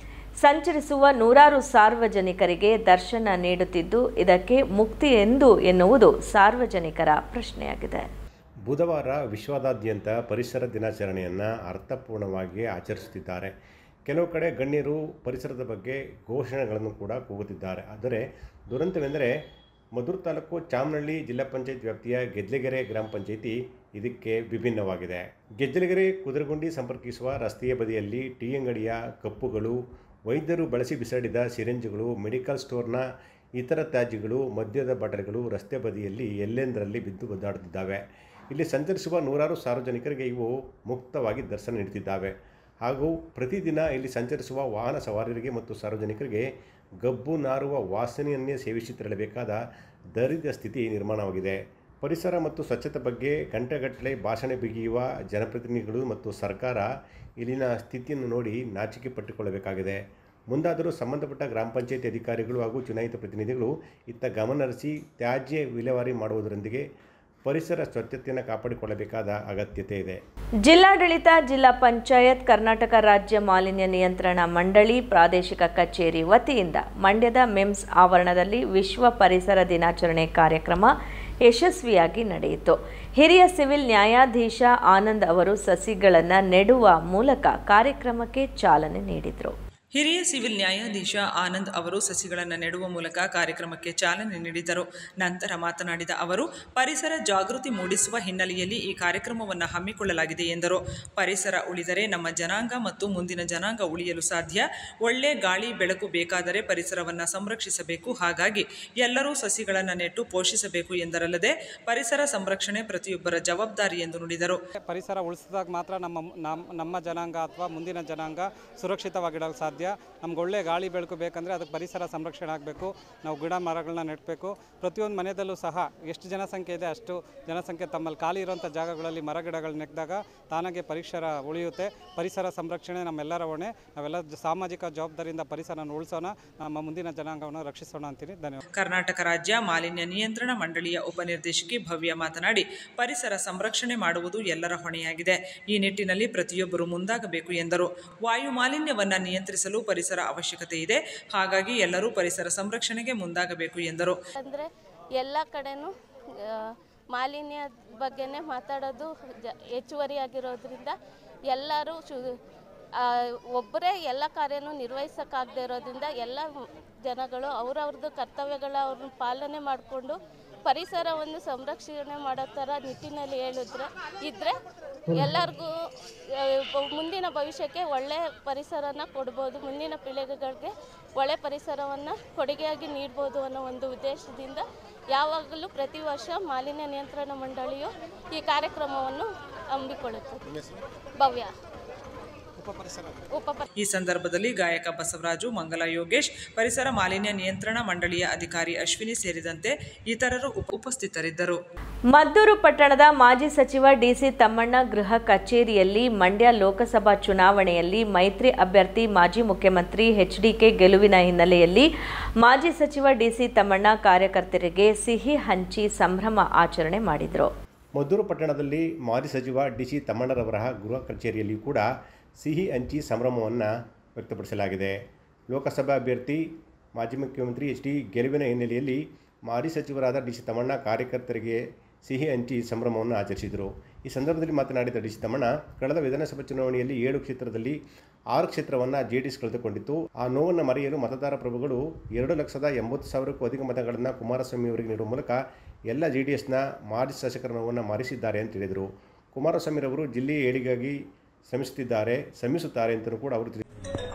ಸಂಚರಿಸುವ ನೂರಾರು ಸಾರ್ವಜನಿಕರಿಗೆ ದರ್ಶನ ನೀಡುತ್ತಿದ್ದು ಇದಕ್ಕೆ ಮುಕ್ತಿ ಎಂದು ಎನ್ನುವುದು ಸಾರ್ವಜನಿಕರ ಪ್ರಶ್ನೆಯಾಗಿದೆ ಬುಧವಾರ ವಿಶ್ವದಾದ್ಯಂತ ಪರಿಸರ ದಿನಾಚರಣೆಯನ್ನು ಅರ್ಥಪೂರ್ಣವಾಗಿ ಆಚರಿಸುತ್ತಿದ್ದಾರೆ ಕೆಲವು ಕಡೆ ಗಣ್ಯರು ಪರಿಸರದ ಬಗ್ಗೆ ಘೋಷಣೆಗಳನ್ನು ಕೂಡ ಕೂಗುತ್ತಿದ್ದಾರೆ ಆದರೆ ದುರಂತವೆಂದರೆ ಮಧುರ್ ತಾಲೂಕು ಚಾಮನಹಳ್ಳಿ ಜಿಲ್ಲಾ ಪಂಚಾಯತ್ ವ್ಯಾಪ್ತಿಯ ಗೆಜ್ಲೆಗೆರೆ ಗ್ರಾಮ ಪಂಚಾಯಿತಿ ಇದಕ್ಕೆ ವಿಭಿನ್ನವಾಗಿದೆ ಗೆಜ್ಜಲಗೆರೆ ಕುದುರೆಗುಂಡಿ ಸಂಪರ್ಕಿಸುವ ರಸ್ತೆಯ ಬದಿಯಲ್ಲಿ ಟೀ ಅಂಗಡಿಯ ಕಪ್ಪುಗಳು ವೈದ್ಯರು ಬಳಸಿ ಬಿಸಾಡಿದ ಸಿರಿಂಜ್ಗಳು ಮೆಡಿಕಲ್ ಸ್ಟೋರ್ನ ಇತರ ತ್ಯಾಜ್ಯಗಳು ಮದ್ಯದ ಬಾಟಲಿಗಳು ರಸ್ತೆ ಬದಿಯಲ್ಲಿ ಎಲ್ಲೆಂದರಲ್ಲಿ ಬಿದ್ದು ಒದ್ದಾಡುತ್ತಿದ್ದಾವೆ ಇಲ್ಲಿ ಸಂಚರಿಸುವ ನೂರಾರು ಸಾರ್ವಜನಿಕರಿಗೆ ಇವು ಮುಕ್ತವಾಗಿ ದರ್ಶನ ನೀಡುತ್ತಿದ್ದಾವೆ ಹಾಗೂ ಪ್ರತಿದಿನ ಇಲ್ಲಿ ಸಂಚರಿಸುವ ವಾಹನ ಸವಾರರಿಗೆ ಮತ್ತು ಸಾರ್ವಜನಿಕರಿಗೆ ಗಬ್ಬು ನಾರುವ ವಾಸನೆಯನ್ನೇ ಸೇವಿಸಿ ತೆರಳಬೇಕಾದ ದರಿದ್ರ ಸ್ಥಿತಿ ನಿರ್ಮಾಣವಾಗಿದೆ ಪರಿಸರ ಮತ್ತು ಸ್ವಚ್ಛತೆ ಬಗ್ಗೆ ಗಂಟೆಗಟ್ಟಲೆ ಭಾಷಣ ಬಿಗಿಯುವ ಜನಪ್ರತಿನಿಧಿಗಳು ಮತ್ತು ಸರ್ಕಾರ ಇಲ್ಲಿನ ಸ್ಥಿತಿಯನ್ನು ನೋಡಿ ನಾಚಿಕೆ ಪಟ್ಟುಕೊಳ್ಳಬೇಕಾಗಿದೆ ಮುಂದಾದರೂ ಸಂಬಂಧಪಟ್ಟ ಗ್ರಾಮ ಪಂಚಾಯತಿ ಅಧಿಕಾರಿಗಳು ಹಾಗೂ ಚುನಾಯಿತ ಪ್ರತಿನಿಧಿಗಳು ಇತ್ತ ಗಮನಹರಿಸಿ ತ್ಯಾಜ್ಯ ವಿಲೇವಾರಿ ಮಾಡುವುದರೊಂದಿಗೆ ಪರಿಸರ ಸ್ವಚ್ಛತೆಯನ್ನು ಕಾಪಾಡಿಕೊಳ್ಳಬೇಕಾದ ಅಗತ್ಯತೆ ಇದೆ ಜಿಲ್ಲಾಡಳಿತ ಜಿಲ್ಲಾ ಪಂಚಾಯತ್ ಕರ್ನಾಟಕ ರಾಜ್ಯ ಮಾಲಿನ್ಯ ನಿಯಂತ್ರಣ ಮಂಡಳಿ ಪ್ರಾದೇಶಿಕ ಕಚೇರಿ ವತಿಯಿಂದ ಮಂಡ್ಯದ ಮಿಮ್ಸ್ ಆವರಣದಲ್ಲಿ ವಿಶ್ವ ಪರಿಸರ ದಿನಾಚರಣೆ ಕಾರ್ಯಕ್ರಮ ಯಶಸ್ವಿಯಾಗಿ ನಡೆಯಿತು ಹಿರಿಯ ಸಿವಿಲ್ ನ್ಯಾಯಾಧೀಶ ಆನಂದ್ ಅವರು ಸಸಿಗಳನ್ನು ನೆಡುವ ಮೂಲಕ ಕಾರ್ಯಕ್ರಮಕ್ಕೆ ಚಾಲನೆ ನೀಡಿದರು ಹಿರಿಯ ಸಿವಿಲ್ ನ್ಯಾಯಾಧೀಶ ಆನಂದ್ ಅವರು ಸಸಿಗಳನ್ನು ನೆಡುವ ಮೂಲಕ ಕಾರ್ಯಕ್ರಮಕ್ಕೆ ಚಾಲನೆ ನೀಡಿದರು ನಂತರ ಮಾತನಾಡಿದ ಅವರು ಪರಿಸರ ಜಾಗೃತಿ ಮೂಡಿಸುವ ಹಿನ್ನೆಲೆಯಲ್ಲಿ ಈ ಕಾರ್ಯಕ್ರಮವನ್ನು ಹಮ್ಮಿಕೊಳ್ಳಲಾಗಿದೆ ಎಂದರು ಪರಿಸರ ಉಳಿದರೆ ನಮ್ಮ ಜನಾಂಗ ಮತ್ತು ಮುಂದಿನ ಜನಾಂಗ ಉಳಿಯಲು ಸಾಧ್ಯ ಒಳ್ಳೆ ಗಾಳಿ ಬೆಳಕು ಬೇಕಾದರೆ ಪರಿಸರವನ್ನು ಸಂರಕ್ಷಿಸಬೇಕು ಹಾಗಾಗಿ ಎಲ್ಲರೂ ಸಸಿಗಳನ್ನು ನೆಟ್ಟು ಪೋಷಿಸಬೇಕು ಎಂದರಲ್ಲದೆ ಪರಿಸರ ಸಂರಕ್ಷಣೆ ಪ್ರತಿಯೊಬ್ಬರ ಜವಾಬ್ದಾರಿ ಎಂದು ನುಡಿದರು ಪರಿಸರ ಉಳಿಸಿದಾಗ ಮಾತ್ರ ನಮ್ಮ ನಮ್ಮ ನಮ್ಮ ಜನಾಂಗ ಅಥವಾ ಮುಂದಿನ ಜನಾಂಗ ಸುರಕ್ಷಿತವಾಗಿಡಲು ಸಾಧ್ಯ ನಮ್ಗೆ ಒಳ್ಳೆ ಗಾಳಿ ಬೆಳಕು ಬೇಕಂದರೆ ಅದಕ್ಕೆ ಪರಿಸರ ಸಂರಕ್ಷಣೆ ಆಗಬೇಕು ನಾವು ಗಿಡ ಮರಗಳನ್ನ ನೆಡಬೇಕು ಪ್ರತಿಯೊಂದು ಮನೆಯಲ್ಲೂ ಸಹ ಎಷ್ಟು ಜನಸಂಖ್ಯೆ ಇದೆ ಅಷ್ಟು ಜನಸಂಖ್ಯೆ ತಮ್ಮಲ್ಲಿ ಖಾಲಿ ಇರುವಂಥ ಜಾಗಗಳಲ್ಲಿ ಮರ ಗಿಡಗಳು ನೆಟ್ಟಿದಾಗ ತಾನಾಗೆ ಪರಿಸರ ಉಳಿಯುತ್ತೆ ಪರಿಸರ ಸಂರಕ್ಷಣೆ ನಮ್ಮೆಲ್ಲರ ಹೊಣೆ ನಾವೆಲ್ಲ ಜ- ಸಾಮಾಜಿಕ ಜವಾಬ್ದಾರಿಯಿಂದ ಪರಿಸರನ ಉಳಿಸೋಣ ನಮ್ಮ ಮುಂದಿನ ಜನಾಂಗವನ್ನು ರಕ್ಷಿಸೋಣ ಅಂತೀನಿ ಧನ್ಯವಾದ ಕರ್ನಾಟಕ ರಾಜ್ಯ ಮಾಲಿನ್ಯ ನಿಯಂತ್ರಣ ಮಂಡಳಿಯ ಉಪನಿರ್ದೇಶಕಿ ಭವ್ಯ ಮಾತನಾಡಿ ಪರಿಸರ ಸಂರಕ್ಷಣೆ ಮಾಡುವುದು ಎಲ್ಲರ ಹೊಣೆಯಾಗಿದೆ ಈ ನಿಟ್ಟಿನಲ್ಲಿ ಪ್ರತಿಯೊಬ್ಬರು ಮುಂದಾಗಬೇಕು ಎಂದರು ವಾಯು ಮಾಲಿನ್ಯವನ್ನು ನಿಯಂತ್ರಿಸಲು ಪರಿಸರ ಅವಶ್ಯಕತೆ ಇದೆ ಹಾಗಾಗಿ ಎಲ್ಲರೂ ಪರಿಸರ ಸಂರಕ್ಷಣೆಗೆ ಮುಂದಾಗಬೇಕು ಎಂದರು ಅಂದರೆ ಎಲ್ಲ ಕಡೆನೂ ಆ, ಮಾಲಿನ್ಯ ಬಗ್ಗೆನೇ ಮಾತಾಡೋದು ಜ ಹೆಚ್ಚುವರಿಯಾಗಿರೋದ್ರಿಂದ ಎಲ್ಲರೂ ಶು ಆ, ಒಬ್ಬರೇ ಎಲ್ಲ ಕಾರ್ಯನೂ ನಿರ್ವಹಿಸೋಕ್ಕಾಗದೇ ಇರೋದ್ರಿಂದ ಎಲ್ಲ ಜನಗಳು ಅವ್ರವ್ರದ್ದು ಕರ್ತವ್ಯಗಳ ಅವ್ರನ್ನ ಪಾಲನೆ ಮಾಡಿಕೊಂಡು ಪರಿಸರವನ್ನು ಸಂರಕ್ಷಣೆ ಮಾಡೋ ಥರ ನಿಟ್ಟಿನಲ್ಲಿ ಹೇಳಿದ್ರೆ ಇದ್ದರೆ ಎಲ್ಲರಿಗೂ ಆ, ಬ- ಮುಂದಿನ ಭವಿಷ್ಯಕ್ಕೆ ಒಳ್ಳೆ ಪರಿಸರನ ಕೊಡ್ಬೋದು ಮುಂದಿನ ಪೀಳಿಗೆಗಳಿಗೆ ಒಳ್ಳೆ ಪರಿಸರವನ್ನು ಕೊಡುಗೆಯಾಗಿ ನೀಡ್ಬೋದು ಅನ್ನೋ ಒಂದು ಉದ್ದೇಶದಿಂದ ಯಾವಾಗಲೂ ಪ್ರತಿ ವರ್ಷ ಮಾಲಿನ್ಯ ನಿಯಂತ್ರಣ ಮಂಡಳಿಯು ಈ ಕಾರ್ಯಕ್ರಮವನ್ನು ಹಮ್ಮಿಕೊಳ್ಳುತ್ತದೆ ಭವ್ಯ ಉಪ ಈ ಸಂದರ್ಭದಲ್ಲಿ ಗಾಯಕ ಬಸವರಾಜು ಮಂಗಲ ಯೋಗೇಶ್ ಪರಿಸರ ಮಾಲಿನ್ಯ ನಿಯಂತ್ರಣ ಮಂಡಳಿಯ ಅಧಿಕಾರಿ ಅಶ್ವಿನಿ ಸೇರಿದಂತೆ ಇತರರು ಉಪ- ಉಪಸ್ಥಿತರಿದ್ದರು ಮದ್ದೂರು ಪಟ್ಟಣದ ಮಾಜಿ ಸಚಿವ ಡಿಸಿ ತಮ್ಮಣ್ಣ ಗೃಹ ಕಚೇರಿಯಲ್ಲಿ ಮಂಡ್ಯ ಲೋಕಸಭಾ ಚುನಾವಣೆಯಲ್ಲಿ ಮೈತ್ರಿ ಅಭ್ಯರ್ಥಿ ಮಾಜಿ ಮುಖ್ಯಮಂತ್ರಿ ಎಚ್ಡಿಕೆ ಗೆಲುವಿನ ಹಿನ್ನೆಲೆಯಲ್ಲಿ ಮಾಜಿ ಸಚಿವ ಡಿಸಿ ತಮ್ಮಣ್ಣ ಕಾರ್ಯಕರ್ತರಿಗೆ ಸಿಹಿ ಹಂಚಿ ಸಂಭ್ರಮ ಆಚರಣೆ ಮಾಡಿದರು ಮದ್ದೂರು ಪಟ್ಟಣದಲ್ಲಿ ಮಾಜಿ ಸಚಿವ ಡಿ ಸಿ ತಮ್ಮಣ್ಣರವರ ಗೃಹ ಕಚೇರಿಯಲ್ಲಿಯೂ ಕೂಡ ಸಿಹಿ ಹಂಚಿ ಸಂಭ್ರಮವನ್ನು ವ್ಯಕ್ತಪಡಿಸಲಾಗಿದೆ ಲೋಕಸಭಾ ಅಭ್ಯರ್ಥಿ ಮಾಜಿ ಮುಖ್ಯಮಂತ್ರಿ ಎಚ್ ಡಿ ಗೆಲುವಿನ ಹಿನ್ನೆಲೆಯಲ್ಲಿ ಮಾಜಿ ಸಚಿವರಾದ ಡಿ ಸಿ ತಮ್ಮಣ್ಣ ಕಾರ್ಯಕರ್ತರಿಗೆ ಸಿಹಿ ಹಂಚಿ ಸಂಭ್ರಮವನ್ನು ಆಚರಿಸಿದರು ಈ ಸಂದರ್ಭದಲ್ಲಿ ಮಾತನಾಡಿದ ಡಿ ಸಿ ತಮ್ಮಣ್ಣ ಕಳೆದ ವಿಧಾನಸಭಾ ಚುನಾವಣೆಯಲ್ಲಿ ಏಳು ಕ್ಷೇತ್ರದಲ್ಲಿ ಆರು ಕ್ಷೇತ್ರವನ್ನು ಜೆ ಡಿ ಎಸ್ ಕಳೆದುಕೊಂಡಿತ್ತು ಆ ನೋವನ್ನು ಮರೆಯಲು ಮತದಾರ ಪ್ರಭುಗಳು ಎರಡು ಲಕ್ಷದ ಎಂಬತ್ತು ಸಾವಿರಕ್ಕೂ ಅಧಿಕ ಮತಗಳನ್ನು ಕುಮಾರಸ್ವಾಮಿ ಅವರಿಗೆ ನೀಡುವ ಮೂಲಕ ಎಲ್ಲ ಜೆ ಡಿ ಎಸ್ನ ಮಾಜಿ ಶಾಸಕರ ನೋವನ್ನು ಮರೆಸಿದ್ದಾರೆ ಅಂತ ಹೇಳಿದರು ಕುಮಾರಸ್ವಾಮಿರವರು ಜಿಲ್ಲೆಯ ಏಳಿಗಾಗಿ ಶ್ರಮಿಸುತ್ತಿದ್ದಾರೆ ಶ್ರಮಿಸುತ್ತಾರೆ ಅಂತಲೂ ಕೂಡ ಅವರು ತಿಳಿ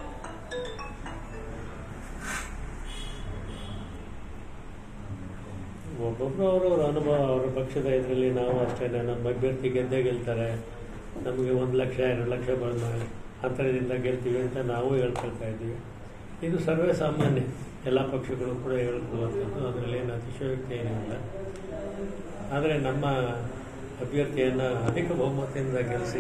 ಒಬ್ಬೊಬ್ಬರು ಅವರವ್ರ ಅನುಭವ ಅವರ ಪಕ್ಷದ ಇದರಲ್ಲಿ ನಾವು ಅಷ್ಟೇ ನಮ್ಮ ಅಭ್ಯರ್ಥಿ ಗೆದ್ದೇ ಗೆಲ್ತಾರೆ ನಮಗೆ ಒಂದು ಲಕ್ಷ ಎರಡು ಲಕ್ಷ ಬಂದ ಅಂತರದಿಂದ ಗೆಲ್ತೀವಿ ಅಂತ ನಾವು ಹೇಳ್ಕೊಳ್ತಾ ಇದ್ದೀವಿ ಇದು ಸರ್ವೇ ಸಾಮಾನ್ಯ ಎಲ್ಲ ಪಕ್ಷಗಳು ಕೂಡ ಹೇಳ್ಕೊಳ್ಳುವಂಥದ್ದು ಅದರಲ್ಲಿ ಏನು ಅತಿಶಯೋಕ್ತಿ ಏನಿಲ್ಲ ಆದರೆ ನಮ್ಮ ಅಭ್ಯರ್ಥಿಯನ್ನು ಅಧಿಕ ಬಹುಮತದಿಂದ ಗೆಲ್ಲಿಸಿ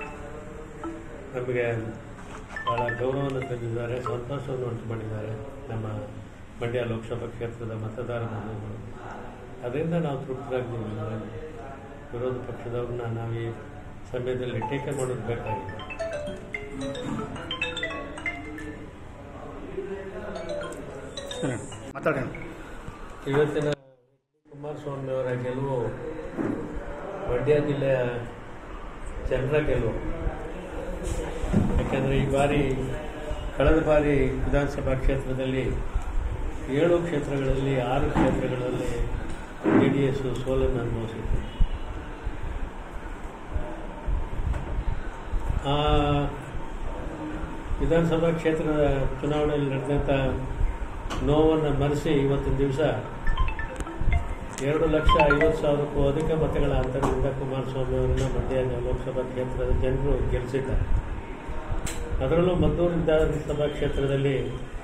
ನಮಗೆ ಭಾಳ ಗೌರವವನ್ನು ತಂದಿದ್ದಾರೆ ಸಂತೋಷವನ್ನು ಉಂಟು ಮಾಡಿದ್ದಾರೆ ನಮ್ಮ ಮಂಡ್ಯ ಲೋಕಸಭಾ ಕ್ಷೇತ್ರದ ಮತದಾರ ಬಂಧುಗಳು ಅದರಿಂದ ನಾವು ತೃಪ್ತರಾಗ್ತೀವಿ ನಾವು ವಿರೋಧ ಪಕ್ಷದವ್ರನ್ನ ನಾವು ಈ ಸಮಯದಲ್ಲಿ ಟೀಕೆ ಮಾಡೋದು ಬೇಕಾಗಿದೆ ಮಾತಾಡೋಣ ಇವತ್ತಿನ ಕುಮಾರಸ್ವಾಮಿ ಅವರ ಗೆಲುವು ಮಂಡ್ಯ ಜಿಲ್ಲೆಯ ಜನರ ಗೆಲುವು ಯಾಕೆಂದರೆ ಈ ಬಾರಿ ಕಳೆದ ಬಾರಿ ವಿಧಾನಸಭಾ ಕ್ಷೇತ್ರದಲ್ಲಿ ಏಳು ಕ್ಷೇತ್ರಗಳಲ್ಲಿ ಆರು ಕ್ಷೇತ್ರಗಳಲ್ಲಿ ಜೆ ಡಿ ಎಸ್ ಸೋಲನ್ನು ಅನುಭವಿಸಿತು ಆ ವಿಧಾನಸಭಾ ಕ್ಷೇತ್ರದ ಚುನಾವಣೆಯಲ್ಲಿ ನಡೆದಂಥ ನೋವನ್ನು ಮರೆಸಿ ಇವತ್ತಿನ ದಿವಸ ಎರಡು ಲಕ್ಷ ಐವತ್ತು ಸಾವಿರಕ್ಕೂ ಅಧಿಕ ಮತಗಳ ಅಂತರದಿಂದ ಕುಮಾರಸ್ವಾಮಿ ಅವರನ್ನು ಮಂಡ್ಯ ಲೋಕಸಭಾ ಕ್ಷೇತ್ರದ ಜನರು ಗೆಲ್ಲಿಸಿದ್ದಾರೆ ಅದರಲ್ಲೂ ಮದ್ದೂರು ವಿಧಾನಸಭಾ ಕ್ಷೇತ್ರದಲ್ಲಿ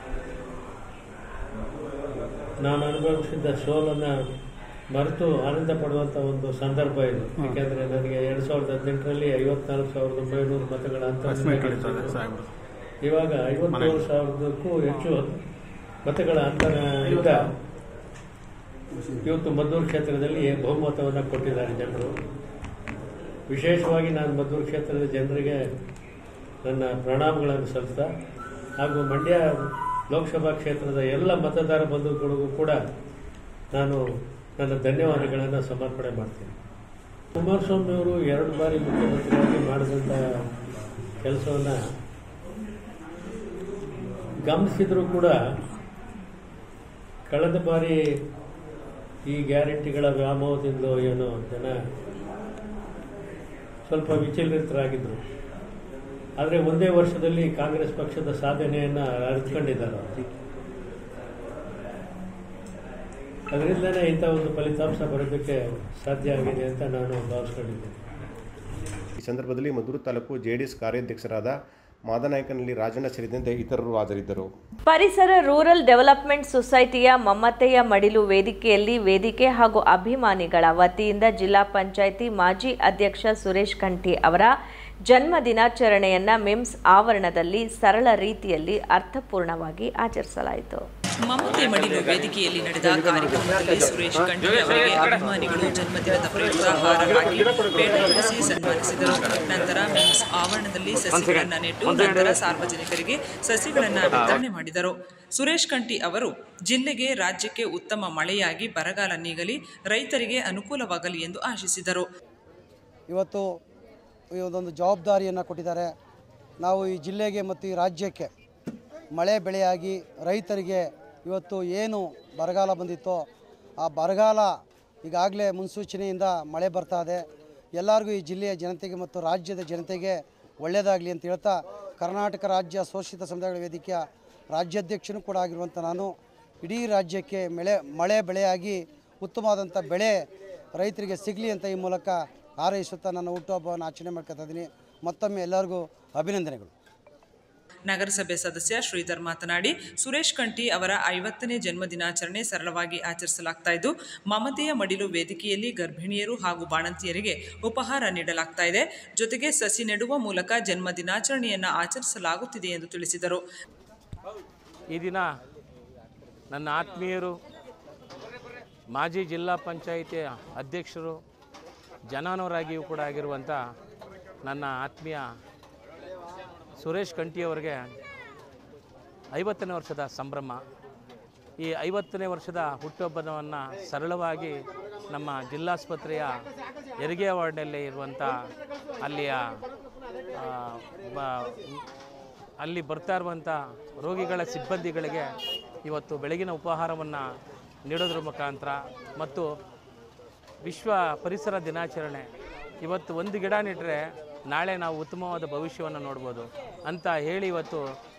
ನಾನು ಅನುಭವಿಸಿದ್ದ ಸೋಲನ್ನು ಮರೆತು ಆನಂದ ಪಡುವಂಥ ಒಂದು ಸಂದರ್ಭ ಇದು ಯಾಕೆಂದರೆ ನನಗೆ ಎರಡು ಸಾವಿರದ ಹದಿನೆಂಟರಲ್ಲಿ ಐವತ್ನಾಲ್ಕು ಸಾವಿರದ ಒಂಬೈನೂರು ಮತಗಳ ಅಂತರ ಇವಾಗ ಐವತ್ತೇಳು ಸಾವಿರದಕ್ಕೂ ಹೆಚ್ಚು ಮತಗಳ ಅಂತರ ಇದ್ದ ಇವತ್ತು ಮದ್ದೂರು ಕ್ಷೇತ್ರದಲ್ಲಿ ಬಹುಮತವನ್ನು ಕೊಟ್ಟಿದ್ದಾರೆ ಜನರು ವಿಶೇಷವಾಗಿ ನಾನು ಮದ್ದೂರು ಕ್ಷೇತ್ರದ ಜನರಿಗೆ ನನ್ನ ಪ್ರಣಾಮಗಳನ್ನು ಸಲ್ಲಿಸ್ತಾ ಹಾಗೂ ಮಂಡ್ಯ ಲೋಕಸಭಾ ಕ್ಷೇತ್ರದ ಎಲ್ಲ ಮತದಾರ ಬಂಧುಗಳಿಗೂ ಕೂಡ ನಾನು ನನ್ನ ಧನ್ಯವಾದಗಳನ್ನು ಸಮರ್ಪಣೆ ಮಾಡ್ತೀನಿ ಕುಮಾರಸ್ವಾಮಿ ಅವರು ಎರಡು ಬಾರಿ ಮುಖ್ಯಮಂತ್ರಿಯಾಗಿ ಮಾಡಿದಂಥ ಕೆಲಸವನ್ನು ಗಮನಿಸಿದರೂ ಕೂಡ ಕಳೆದ ಬಾರಿ ಈ ಗ್ಯಾರಂಟಿಗಳ ವ್ಯಾಮೋಹದಿಂದ ಏನೋ ಜನ ಸ್ವಲ್ಪ ವಿಚಲಿತರಾಗಿದ್ದರು ಆದರೆ ಒಂದೇ ವರ್ಷದಲ್ಲಿ ಕಾಂಗ್ರೆಸ್ ಪಕ್ಷದ ಸಾಧನೆಯನ್ನು ಅರಿತುಕೊಂಡಿದ್ದಾರೆ ಅವರು. ಅದರಿಂದನೇ ಇಂಥ ಒಂದು ಫಲಿತಾಂಶ ಬರೋದಕ್ಕೆ ಸಾಧ್ಯ ಆಗಿದೆ ಅಂತ ನಾನು ಭಾವಿಸ್ಕೊಂಡಿದ್ದೇನೆ ಈ ಸಂದರ್ಭದಲ್ಲಿ ಮದ್ದೂರು ತಾಲೂಕು ಜೆಡಿಎಸ್ ಕಾರ್ಯಾಧ್ಯಕ್ಷರಾದ ಮಾದನಾಯಕನಲ್ಲಿ ರಾಜಣ್ಣ ಸೇರಿದಂತೆ ಇತರರು ಹಾಜರಿದ್ದರು ಪರಿಸರ ರೂರಲ್ ಡೆವಲಪ್ಮೆಂಟ್ ಸೊಸೈಟಿಯ ಮಮತೆಯ ಮಡಿಲು ವೇದಿಕೆಯಲ್ಲಿ ವೇದಿಕೆ ಹಾಗೂ ಅಭಿಮಾನಿಗಳ ವತಿಯಿಂದ ಜಿಲ್ಲಾ ಪಂಚಾಯಿತಿ ಮಾಜಿ ಅಧ್ಯಕ್ಷ ಸುರೇಶ್ ಕಂಠಿ ಅವರ ಜನ್ಮ ದಿನಾಚರಣೆಯನ್ನ ಮಿಮ್ಸ್ ಆವರಣದಲ್ಲಿ ಸರಳ ರೀತಿಯಲ್ಲಿ ಅರ್ಥಪೂರ್ಣವಾಗಿ ಆಚರಿಸಲಾಯಿತು ಮಮತೆ ಮಡಿಲು ವೇದಿಕೆಯಲ್ಲಿ ನಡೆದ ಕಾರ್ಯಕ್ರಮದಲ್ಲಿ ಸುರೇಶ್ ಕಂಠಿ ಅವರಿಗೆ ಅಭಿಮಾನಿಗಳು ಜನ್ಮದಿನದ ಪ್ರಯುಕ್ತ ಹಾರ ಹಾಕಿ ಪೇಟ ಹೊಡೆಸಿ ಸನ್ಮಾನಿಸಿದರು ನಂತರ ಮಿಮ್ಸ್ ಆವರಣದಲ್ಲಿ ಸಸಿಗಳನ್ನು ನೆಟ್ಟು ನಂತರ ಸಾರ್ವಜನಿಕರಿಗೆ ಸಸಿಗಳನ್ನು ವಿತರಣೆ ಮಾಡಿದರು ಸುರೇಶ್ ಕಂಠಿ ಅವರು ಜಿಲ್ಲೆಗೆ ರಾಜ್ಯಕ್ಕೆ ಉತ್ತಮ ಮಳೆಯಾಗಿ ಬರಗಾಲ ನೀಗಲಿ ರೈತರಿಗೆ ಅನುಕೂಲವಾಗಲಿ ಎಂದು ಆಶಿಸಿದರು ಇವತ್ತು ಈ ಒಂದೊಂದು ಜವಾಬ್ದಾರಿಯನ್ನು ಕೊಟ್ಟಿದ್ದಾರೆ ನಾವು ಈ ಜಿಲ್ಲೆಗೆ ಮತ್ತು ಈ ರಾಜ್ಯಕ್ಕೆ ಮಳೆ ಬೆಳೆಯಾಗಿ ರೈತರಿಗೆ ಇವತ್ತು ಏನು ಬರಗಾಲ ಬಂದಿತ್ತೋ ಆ ಬರಗಾಲ ಈಗಾಗಲೇ ಮುನ್ಸೂಚನೆಯಿಂದ ಮಳೆ ಬರ್ತಾ ಇದೆ ಎಲ್ಲರಿಗೂ ಈ ಜಿಲ್ಲೆಯ ಜನತೆಗೆ ಮತ್ತು ರಾಜ್ಯದ ಜನತೆಗೆ ಒಳ್ಳೆಯದಾಗಲಿ ಅಂತ ಹೇಳ್ತಾ ಕರ್ನಾಟಕ ರಾಜ್ಯ ಶೋಷಿತ ಸಮುದಾಯಗಳ ವೇದಿಕೆಯ ರಾಜ್ಯಾಧ್ಯಕ್ಷನೂ ಕೂಡ ಆಗಿರುವಂಥ ನಾನು ಇಡೀ ರಾಜ್ಯಕ್ಕೆ ಮಳೆ ಮಳೆ ಬೆಳೆಯಾಗಿ ಉತ್ತಮವಾದಂಥ ಬೆಳೆ ರೈತರಿಗೆ ಸಿಗಲಿ ಅಂತ ಈ ಮೂಲಕ ಹಾರೈಸುತ್ತಾ ನನ್ನ ಹುಟ್ಟುಹಬ್ಬವನ್ನು ಆಚರಣೆ ಮಾಡ್ಕೊತಾ ಇದ್ದೀನಿ ಮತ್ತೊಮ್ಮೆ ಎಲ್ಲರಿಗೂ ಅಭಿನಂದನೆಗಳು ನಗರಸಭೆ ಸದಸ್ಯ ಶ್ರೀಧರ್ ಮಾತನಾಡಿ ಸುರೇಶ್ ಕಂಠಿ ಅವರ ಐವತ್ತನೇ ಜನ್ಮ ದಿನಾಚರಣೆ ಸರಳವಾಗಿ ಆಚರಿಸಲಾಗ್ತಾ ಇದ್ದು ಮಮತೆಯ ಮಡಿಲು ವೇದಿಕೆಯಲ್ಲಿ ಗರ್ಭಿಣಿಯರು ಹಾಗೂ ಬಾಣಂತಿಯರಿಗೆ ಉಪಹಾರ ನೀಡಲಾಗ್ತಾ ಇದೆ ಜೊತೆಗೆ ಸಸಿ ನೆಡುವ ಮೂಲಕ ಜನ್ಮ ದಿನಾಚರಣೆಯನ್ನು ಆಚರಿಸಲಾಗುತ್ತಿದೆ ಎಂದು ತಿಳಿಸಿದರು ಈ ದಿನ ನನ್ನ ಆತ್ಮೀಯರು ಮಾಜಿ ಜಿಲ್ಲಾ ಪಂಚಾಯಿತಿಯ ಅಧ್ಯಕ್ಷರು ಜನಾನವರಾಗಿಯೂ ಕೂಡ ಆಗಿರುವಂಥ ನನ್ನ ಆತ್ಮೀಯ ಸುರೇಶ್ ಕಂಠಿಯವರಿಗೆ ಐವತ್ತನೇ ವರ್ಷದ ಸಂಭ್ರಮ ಈ ಐವತ್ತನೇ ವರ್ಷದ ಹುಟ್ಟುಹಬ್ಬವನ್ನು ಸರಳವಾಗಿ ನಮ್ಮ ಜಿಲ್ಲಾಸ್ಪತ್ರೆಯ ಹೆರಿಗೆ ವಾರ್ಡ್ನಲ್ಲಿ ಇರುವಂಥ ಅಲ್ಲಿಯ ಆ, ಬ- ಅಲ್ಲಿ ಬರ್ತಾ ಇರುವಂಥ ರೋಗಿಗಳ ಸಿಬ್ಬಂದಿಗಳಿಗೆ ಇವತ್ತು ಬೆಳಗಿನ ಉಪಹಾರವನ್ನು ನೀಡೋದ್ರ ಮುಖಾಂತರ ಮತ್ತು ವಿಶ್ವ ಪರಿಸರ ದಿನಾಚರಣೆ ಇವತ್ತು ಒಂದು ಗಿಡ ನೆಟ್ಟರೆ ನಾಳೆ ನಾವು ಉತ್ತಮವಾದ ಭವಿಷ್ಯವನ್ನು ನೋಡ್ಬೋದು ಅಂತ ಹೇಳಿ ಇವತ್ತು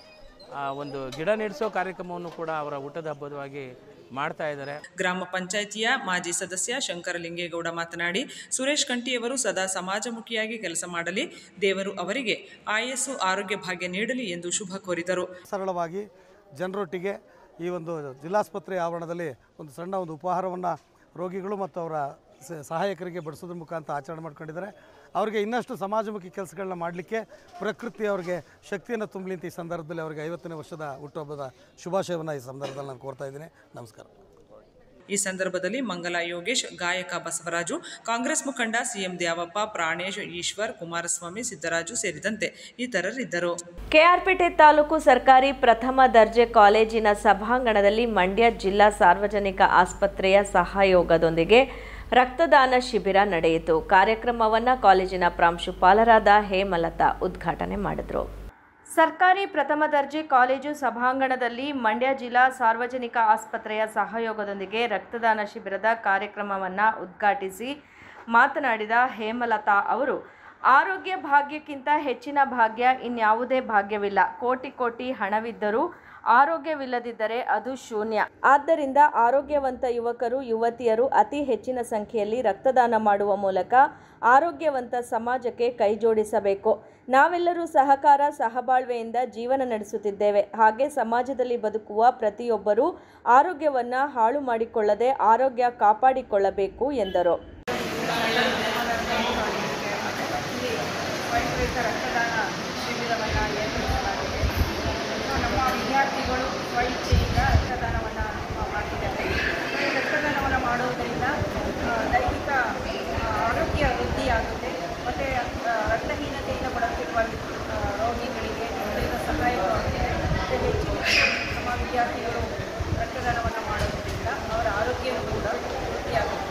ಆ, ಒಂದು ಗಿಡ ನೆಡೆಸೋ ಕಾರ್ಯಕ್ರಮವನ್ನು ಕೂಡ ಅವರ ಹುಟ್ಟದ ಹಬ್ಬದವಾಗಿ ಮಾಡ್ತಾ ಇದ್ದಾರೆ ಗ್ರಾಮ ಪಂಚಾಯಿತಿಯ ಮಾಜಿ ಸದಸ್ಯ ಶಂಕರಲಿಂಗೇಗೌಡ ಮಾತನಾಡಿ ಸುರೇಶ್ ಕಂಠಿಯವರು ಸದಾ ಸಮಾಜಮುಖಿಯಾಗಿ ಕೆಲಸ ಮಾಡಲಿ ದೇವರು ಅವರಿಗೆ ಆಯಸ್ಸು ಆರೋಗ್ಯ ಭಾಗ್ಯ ನೀಡಲಿ ಎಂದು ಶುಭ ಕೋರಿದರು ಸರಳವಾಗಿ ಜನರೊಟ್ಟಿಗೆ ಈ ಒಂದು ಜಿಲ್ಲಾಸ್ಪತ್ರೆ ಆವರಣದಲ್ಲಿ ಒಂದು ಸಣ್ಣ ಒಂದು ಉಪಹಾರವನ್ನು ರೋಗಿಗಳು ಮತ್ತು ಅವರ ಸ- ಸಹಾಯಕರಿಗೆ ಬಡಿಸೋದ್ರ ಮುಖಾಂತರ ಆಚರಣೆ ಮಾಡ್ಕೊಂಡಿದ್ದಾರೆ ಅವರಿಗೆ ಇನ್ನಷ್ಟು ಸಮಾಜಮುಖಿ ಕೆಲಸಗಳನ್ನ ಮಾಡಲಿಕ್ಕೆ ಪ್ರಕೃತಿ ಅವರಿಗೆ ಶಕ್ತಿಯನ್ನು ತುಂಬಲಿ ಅಂತ ಈ ಸಂದರ್ಭದಲ್ಲಿ ಅವರಿಗೆ ಐವತ್ತನೇ ವರ್ಷದ ಹುಟ್ಟುಹಬ್ಬದ ಶುಭಾಶಯವನ್ನು ಈ ಸಂದರ್ಭದಲ್ಲಿ ನಾನು ಕೋರ್ತಾ ಇದ್ದೀನಿ ನಮಸ್ಕಾರ ಈ ಸಂದರ್ಭದಲ್ಲಿ ಮಂಗಲ ಯೋಗೇಶ್ ಗಾಯಕ ಬಸವರಾಜು ಕಾಂಗ್ರೆಸ್ ಮುಖಂಡ ಸಿಎಂ ದ್ಯಾವಪ್ಪ ಪ್ರಾಣೇಶ್ ಈಶ್ವರ್ ಕುಮಾರಸ್ವಾಮಿ ಸಿದ್ದರಾಜು ಸೇರಿದಂತೆ ಇತರರಿದ್ದರು ಕೆಆರ್ಪೇಟೆ ತಾಲೂಕು ಸರ್ಕಾರಿ ಪ್ರಥಮ ದರ್ಜೆ ಕಾಲೇಜಿನ ಸಭಾಂಗಣದಲ್ಲಿ ಮಂಡ್ಯ ಜಿಲ್ಲಾ ಸಾರ್ವಜನಿಕ ಆಸ್ಪತ್ರೆಯ ಸಹಯೋಗದೊಂದಿಗೆ ರಕ್ತದಾನ ಶಿಬಿರ ನಡೆಯಿತು ಕಾರ್ಯಕ್ರಮವನ್ನು ಕಾಲೇಜಿನ ಪ್ರಾಂಶುಪಾಲರಾದ ಹೇಮಲತಾ ಉದ್ಘಾಟನೆ ಮಾಡಿದರು ಸರ್ಕಾರಿ ಪ್ರಥಮ ದರ್ಜೆ ಕಾಲೇಜು ಸಭಾಂಗಣದಲ್ಲಿ ಮಂಡ್ಯ ಜಿಲ್ಲಾ ಸಾರ್ವಜನಿಕ ಆಸ್ಪತ್ರೆಯ ಸಹಯೋಗದೊಂದಿಗೆ ರಕ್ತದಾನ ಶಿಬಿರದ ಕಾರ್ಯಕ್ರಮವನ್ನು ಉದ್ಘಾಟಿಸಿ ಮಾತನಾಡಿದ ಹೇಮಲತಾ ಅವರು ಆರೋಗ್ಯ ಭಾಗ್ಯಕ್ಕಿಂತ ಹೆಚ್ಚಿನ ಭಾಗ್ಯ ಇನ್ಯಾವುದೇ ಭಾಗ್ಯವಿಲ್ಲ ಕೋಟಿ ಕೋಟಿ ಹಣವಿದ್ದರೂ ಆರೋಗ್ಯವಿಲ್ಲದಿದ್ದರೆ ಅದು ಶೂನ್ಯ ಆದ್ದರಿಂದ ಆರೋಗ್ಯವಂತ ಯುವಕರು ಯುವತಿಯರು ಅತಿ ಹೆಚ್ಚಿನ ಸಂಖ್ಯೆಯಲ್ಲಿ ರಕ್ತದಾನ ಮಾಡುವ ಮೂಲಕ ಆರೋಗ್ಯವಂತ ಸಮಾಜಕ್ಕೆ ಕೈಜೋಡಿಸಬೇಕು ನಾವೆಲ್ಲರೂ ಸಹಕಾರ ಸಹಬಾಳ್ವೆಯಿಂದ ಜೀವನ ನಡೆಸುತ್ತಿದ್ದೇವೆ ಹಾಗೆ ಸಮಾಜದಲ್ಲಿ ಬದುಕುವ ಪ್ರತಿಯೊಬ್ಬರೂ ಆರೋಗ್ಯವನ್ನು ಹಾಳು ಮಾಡಿಕೊಳ್ಳದೆ ಆರೋಗ್ಯ ಕಾಪಾಡಿಕೊಳ್ಳಬೇಕು ಎಂದರು ಸ್ವಯಂಪ್ರೇರಿತ ರಕ್ತದಾನ ಶಿಬಿರವನ್ನು ಏರ್ಪಡಿಸಲಾಗಿದೆ ನಮ್ಮ ವಿದ್ಯಾರ್ಥಿಗಳು ಸ್ವಇಚ್ಛೆಯಿಂದ ರಕ್ತದಾನವನ್ನು ಮಾಡಿದ್ದಾರೆ ಈ ರಕ್ತದಾನವನ್ನು ಮಾಡುವುದರಿಂದ ಆ, ದೈಹಿಕ ಆ, ಆರೋಗ್ಯ ವೃದ್ಧಿಯಾಗುತ್ತೆ ಮತ್ತು ರಕ್ತಹೀನತೆಯಿಂದ ಬಳಲುತ್ತಿರುವ ಆ, ರೋಗಿಗಳಿಗೆ ಇದರಿಂದ ಸಹಾಯವಾಗುತ್ತೆ ಮತ್ತು ಹೆಚ್ಚು ಹೆಚ್ಚು ನಮ್ಮ ವಿದ್ಯಾರ್ಥಿಗಳು ರಕ್ತದಾನವನ್ನು ಮಾಡೋದ್ರಿಂದ ಅವರ ಆರೋಗ್ಯವೂ ಕೂಡ ವೃದ್ಧಿಯಾಗುತ್ತೆ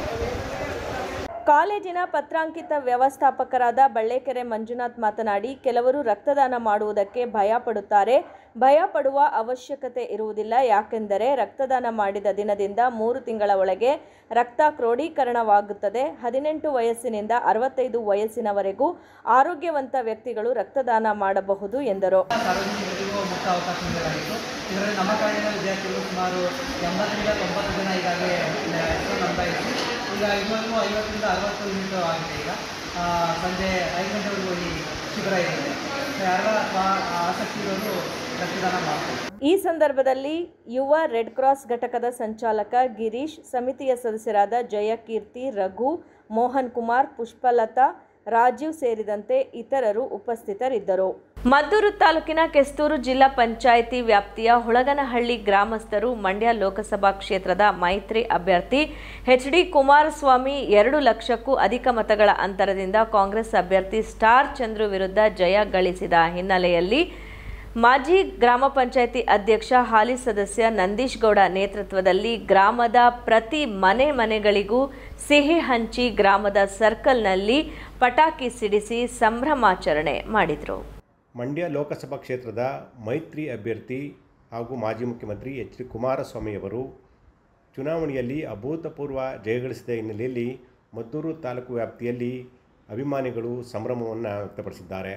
ಕಾಲೇಜಿನ ಪತ್ರಾಂಕಿತ ವ್ಯವಸ್ಥಾಪಕರಾದ ಬಳ್ಳೆಕೆರೆ ಮಂಜುನಾಥ್ ಮಾತನಾಡಿ ಕೆಲವರು ರಕ್ತದಾನ ಮಾಡುವುದಕ್ಕೆ ಭಯ ಪಡುತ್ತಾರೆ ಭಯ ಪಡುವ ಅವಶ್ಯಕತೆ ಇರುವುದಿಲ್ಲ ಯಾಕೆಂದರೆ ರಕ್ತದಾನ ಮಾಡಿದ ದಿನದಿಂದ ಮೂರು ತಿಂಗಳ ಒಳಗೆ ರಕ್ತ ಕ್ರೋಢೀಕರಣವಾಗುತ್ತದೆ ಹದಿನೆಂಟು ವಯಸ್ಸಿನಿಂದ ಅರವತ್ತೈದು ವಯಸ್ಸಿನವರೆಗೂ ಆರೋಗ್ಯವಂತ ವ್ಯಕ್ತಿಗಳು ರಕ್ತದಾನ ಮಾಡಬಹುದು ಎಂದರು ಸಾರ್ವಜನಿಕರಿಗೂ ಮುಕ್ತ ಅವಕಾಶ ನೀಡಲಾಗಿತ್ತು ಇದರಲ್ಲಿ ನಮ್ಮ ಕಾಲೇಜಿನ ವಿದ್ಯಾರ್ಥಿಗಳು ಸುಮಾರು ಎಂಬತ್ತರಿಂದ ತೊಂಬತ್ತು ಜನ ಈಗಾಗಲೇ ಹೆಸರು ನೋಂದಾಯಿಸಿ ಈಗ ಇದುವರೆಗೂ ಐವತ್ತರಿಂದ ಅರವತ್ತು ಯೂನಿಟ್ ಆಗಿದೆ ಈಗ ಆ, ಸಂಜೆ ಐದು ಗಂಟೆವರೆಗೂ ಈ ಶಿಬಿರ ಇರುತ್ತೆ ಯಾರ ಆಸಕ್ತಿ ಇರೋರು ರಕ್ತದಾನ ಮಾಡ್ತಾರೆ ಈ ಸಂದರ್ಭದಲ್ಲಿ ಯುವ ರೆಡ್ ಕ್ರಾಸ್ ಘಟಕದ ಸಂಚಾಲಕ ಗಿರೀಶ್ ಸಮಿತಿಯ ಸದಸ್ಯರಾದ ಜಯಕೀರ್ತಿ ರಘು ಮೋಹನ್ ಕುಮಾರ್ ಪುಷ್ಪಲತಾ ರಾಜೀವ್ ಸೇರಿದಂತೆ ಇತರರು ಉಪಸ್ಥಿತರಿದ್ದರು ಮದ್ದೂರು ತಾಲೂಕಿನ ಕೆಸ್ತೂರು ಜಿಲ್ಲಾ ಪಂಚಾಯಿತಿ ವ್ಯಾಪ್ತಿಯ ಹುಳಗನಹಳ್ಳಿ ಗ್ರಾಮಸ್ಥರು ಮಂಡ್ಯ ಲೋಕಸಭಾ ಕ್ಷೇತ್ರದ ಮೈತ್ರಿ ಅಭ್ಯರ್ಥಿ ಎಚ್ ಡಿ ಕುಮಾರಸ್ವಾಮಿ ಎರಡು ಲಕ್ಷಕ್ಕೂ ಅಧಿಕ ಮತಗಳ ಅಂತರದಿಂದ ಕಾಂಗ್ರೆಸ್ ಅಭ್ಯರ್ಥಿ ಸ್ಟಾರ್ ಚಂದ್ರು ವಿರುದ್ಧ ಜಯ ಗಳಿಸಿದ ಹಿನ್ನೆಲೆಯಲ್ಲಿ ಮಾಜಿ ಗ್ರಾಮ ಪಂಚಾಯಿತಿ ಅಧ್ಯಕ್ಷ ಹಾಲಿ ಸದಸ್ಯ ನಂದೀಶ್ ಗೌಡ ನೇತೃತ್ವದಲ್ಲಿ ಗ್ರಾಮದ ಪ್ರತಿ ಮನೆ ಮನೆಗಳಿಗೂ ಸಿಹಿ ಹಂಚಿ ಗ್ರಾಮದ ಸರ್ಕಲ್ನಲ್ಲಿ ಪಟಾಕಿ ಸಿಡಿಸಿ ಸಂಭ್ರಮಾಚರಣೆ ಮಾಡಿದರು ಮಂಡ್ಯ ಲೋಕಸಭಾ ಕ್ಷೇತ್ರದ ಮೈತ್ರಿ ಅಭ್ಯರ್ಥಿ ಹಾಗೂ ಮಾಜಿ ಮುಖ್ಯಮಂತ್ರಿ ಎಚ್ ಡಿ ಕುಮಾರಸ್ವಾಮಿಯವರು ಚುನಾವಣೆಯಲ್ಲಿ ಅಭೂತಪೂರ್ವ ಜಯಗಳಿಸಿದ ಹಿನ್ನೆಲೆಯಲ್ಲಿ ಮದ್ದೂರು ತಾಲೂಕು ವ್ಯಾಪ್ತಿಯಲ್ಲಿ ಅಭಿಮಾನಿಗಳು ಸಂಭ್ರಮವನ್ನು ವ್ಯಕ್ತಪಡಿಸಿದ್ದಾರೆ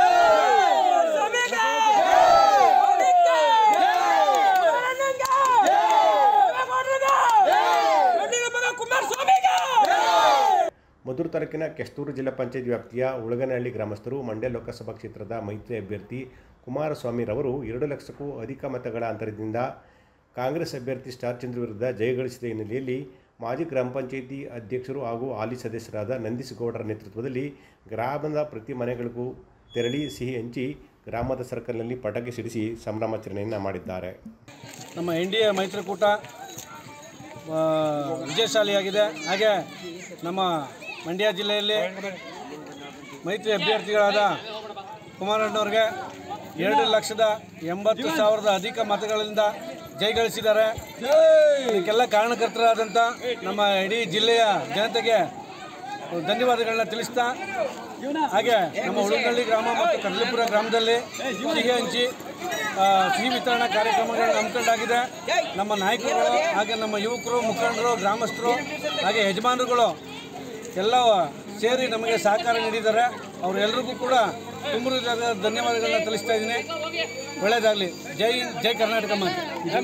ಮದ್ದೂರು ತಾಲೂಕಿನ ಕೆಸ್ತೂರು ಜಿಲ್ಲಾ ಪಂಚಾಯತ್ ವ್ಯಾಪ್ತಿಯ ಉಳಗನಹಳ್ಳಿ ಗ್ರಾಮಸ್ಥರು ಮಂಡ್ಯ ಲೋಕಸಭಾ ಕ್ಷೇತ್ರದ ಮೈತ್ರಿ ಅಭ್ಯರ್ಥಿ ಕುಮಾರಸ್ವಾಮಿರವರು ಎರಡು ಲಕ್ಷಕ್ಕೂ ಅಧಿಕ ಮತಗಳ ಅಂತರದಿಂದ ಕಾಂಗ್ರೆಸ್ ಅಭ್ಯರ್ಥಿ ಸ್ಟಾರ್ ಚಂದ್ರ ವಿರುದ್ಧ ಜಯಗಳಿಸಿದ ಹಿನ್ನೆಲೆಯಲ್ಲಿ ಮಾಜಿ ಗ್ರಾಮ ಪಂಚಾಯಿತಿ ಅಧ್ಯಕ್ಷರು ಹಾಗೂ ಹಾಲಿ ಸದಸ್ಯರಾದ ನಂದೀಶ್ ಗೌಡರ ನೇತೃತ್ವದಲ್ಲಿ ಗ್ರಾಮದ ಪ್ರತಿ ಮನೆಗಳಿಗೂ ತೆರಳಿ ಸಿಹಿ ಹಂಚಿ ಗ್ರಾಮದ ಸರ್ಕಲ್ನಲ್ಲಿ ಪಟಾಕಿ ಸಿಡಿಸಿ ಸಂಭ್ರಮಾಚರಣೆಯನ್ನು ಮಾಡಿದ್ದಾರೆ ನಮ್ಮ ಎನ್ ಡಿ ಎ ಮೈತ್ರಿಕೂಟ ಆ, ವಿಜಯಶಾಲಿಯಾಗಿದೆ ಹಾಗೆ ನಮ್ಮ ಮಂಡ್ಯ ಜಿಲ್ಲೆಯಲ್ಲಿ ಮೈತ್ರಿ ಅಭ್ಯರ್ಥಿಗಳಾದ ಕುಮಾರಣ್ಣವ್ರಿಗೆ ಎರಡು ಲಕ್ಷದ ಎಂಬತ್ತು ಸಾವಿರದ ಅಧಿಕ ಮತಗಳಿಂದ ಜಯಗಳಿಸಿದ್ದಾರೆ ಇದಕ್ಕೆಲ್ಲ ಕಾರಣಕರ್ತರಾದಂಥ ನಮ್ಮ ಇಡೀ ಜಿಲ್ಲೆಯ ಜನತೆಗೆ ಧನ್ಯವಾದಗಳನ್ನ ತಿಳಿಸ್ತಾ ಹಾಗೆ ನಮ್ಮ ಉಳುಗಳ್ಳಿ ಗ್ರಾಮ ಮತ್ತು ಕಡಲಿಪುರ ಗ್ರಾಮದಲ್ಲಿ ಸಿಹಿ ಹಂಚಿ ಆ, ಸಿಹಿ ವಿತರಣಾ ಕಾರ್ಯಕ್ರಮಗಳನ್ನ ಹಮ್ಮಿಕೊಂಡಾಗಿದೆ ನಮ್ಮ ನಾಯಕರುಗಳು ಹಾಗೆ ನಮ್ಮ ಯುವಕರು ಮುಖಂಡರು ಗ್ರಾಮಸ್ಥರು ಹಾಗೆ ಯಜಮಾನರುಗಳು ಎಲ್ಲ ಸೇರಿ ನಮಗೆ ಸಹಕಾರ ನೀಡಿದ್ದಾರೆ ಅವರೆಲ್ಲರಿಗೂ ಕೂಡ ತುಂಬ ಧನ್ಯವಾದಗಳನ್ನ ತಿಳಿಸ್ತಾ ಇದ್ದೀನಿ ಒಳ್ಳೇದಾಗಲಿ ಜೈ ಜೈ ಕರ್ನಾಟಕ ಮಾತೆ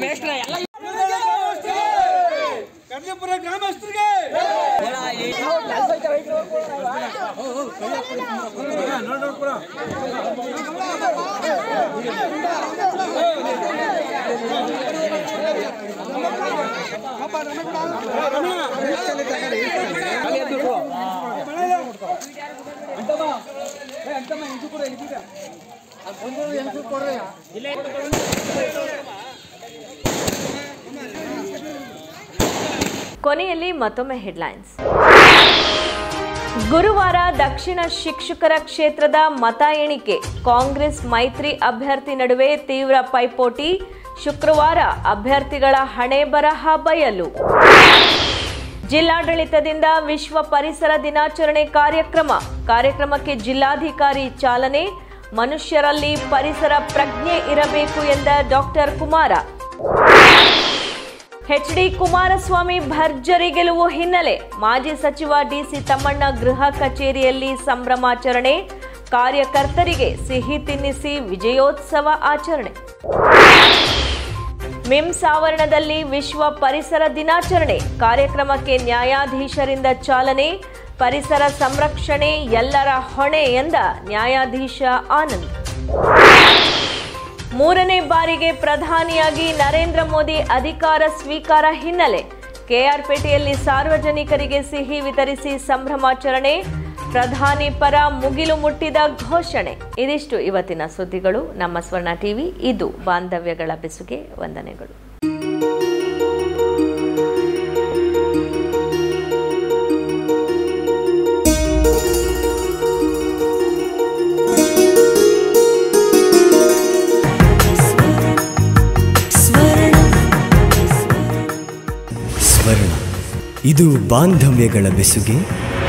ಕರ್ಜಪುರ ಗ್ರಾಮಸ್ಥರಿಗೆ ಕೊನೆಯಲ್ಲಿ ಮತ್ತೊಮ್ಮೆ ಹೆಡ್ಲೈನ್ಸ್ ಗುರುವಾರ ದಕ್ಷಿಣ ಶಿಕ್ಷಕರ ಕ್ಷೇತ್ರದ ಮತ ಎಣಿಕೆ ಕಾಂಗ್ರೆಸ್ ಮೈತ್ರಿ ಅಭ್ಯರ್ಥಿ ನಡುವೆ ತೀವ್ರ ಪೈಪೋಟಿ ಶುಕ್ರವಾರ ಅಭ್ಯರ್ಥಿಗಳ ಹಣೆ ಬರಹ ಬಯಲು ಜಿಲ್ಲಾಡಳಿತದಿಂದ ವಿಶ್ವ ಪರಿಸರ ದಿನಾಚರಣೆ ಕಾರ್ಯಕ್ರಮ ಕಾರ್ಯಕ್ರಮಕ್ಕೆ ಜಿಲ್ಲಾಧಿಕಾರಿ ಚಾಲನೆ ಮನುಷ್ಯರಲ್ಲಿ ಪರಿಸರ ಪ್ರಜ್ಞೆ ಇರಬೇಕು ಎಂದ ಡಾಕ್ಟರ್ ಕುಮಾರ ಎಚ್ಡಿ ಕುಮಾರಸ್ವಾಮಿ ಭರ್ಜರಿ ಗೆಲುವು ಹಿನ್ನೆಲೆ ಮಾಜಿ ಸಚಿವ ಡಿಸಿ ತಮ್ಮಣ್ಣ ಗೃಹ ಕಚೇರಿಯಲ್ಲಿ ಸಂಭ್ರಮಾಚರಣೆ ಕಾರ್ಯಕರ್ತರಿಗೆ ಸಿಹಿ ತಿನ್ನಿಸಿ ವಿಜಯೋತ್ಸವ ಆಚರಣೆ ಮಿಮ್ಸ್ ಆವರಣದಲ್ಲಿ ವಿಶ್ವ ಪರಿಸರ ದಿನಾಚರಣೆ ಕಾರ್ಯಕ್ರಮಕ್ಕೆ ನ್ಯಾಯಾಧೀಶರಿಂದ ಚಾಲನೆ ಪರಿಸರ ಸಂರಕ್ಷಣೆ ಎಲ್ಲರ ಹೊಣೆ ಎಂದ ನ್ಯಾಯಾಧೀಶ ಆನಂದ್ ಮೂರನೇ ಬಾರಿಗೆ ಪ್ರಧಾನಿಯಾಗಿ ನರೇಂದ್ರ ಮೋದಿ ಅಧಿಕಾರ ಸ್ವೀಕಾರ ಹಿನ್ನೆಲೆ ಕೆಆರ್ಪೇಟೆಯಲ್ಲಿ ಸಾರ್ವಜನಿಕರಿಗೆ ಸಿಹಿ ವಿತರಿಸಿ ಸಂಭ್ರಮಾಚರಣೆ ಪ್ರಧಾನಿ ಪರ ಮುಗಿಲು ಮುಟ್ಟಿದ ಘೋಷಣೆ ಇದಿಷ್ಟು ಇವತ್ತಿನ ಸುದ್ದಿಗಳು ನಮ್ಮ ಸ್ವರ್ಣ ಟಿವಿ ಇದು ಬಾಂಧವ್ಯಗಳ ಬೆಸುಗೆ ವಂದನೆಗಳು ಸ್ವರ್ಣ ಇದು ಬಾಂಧವ್ಯಗಳ ಬೆಸುಗೆ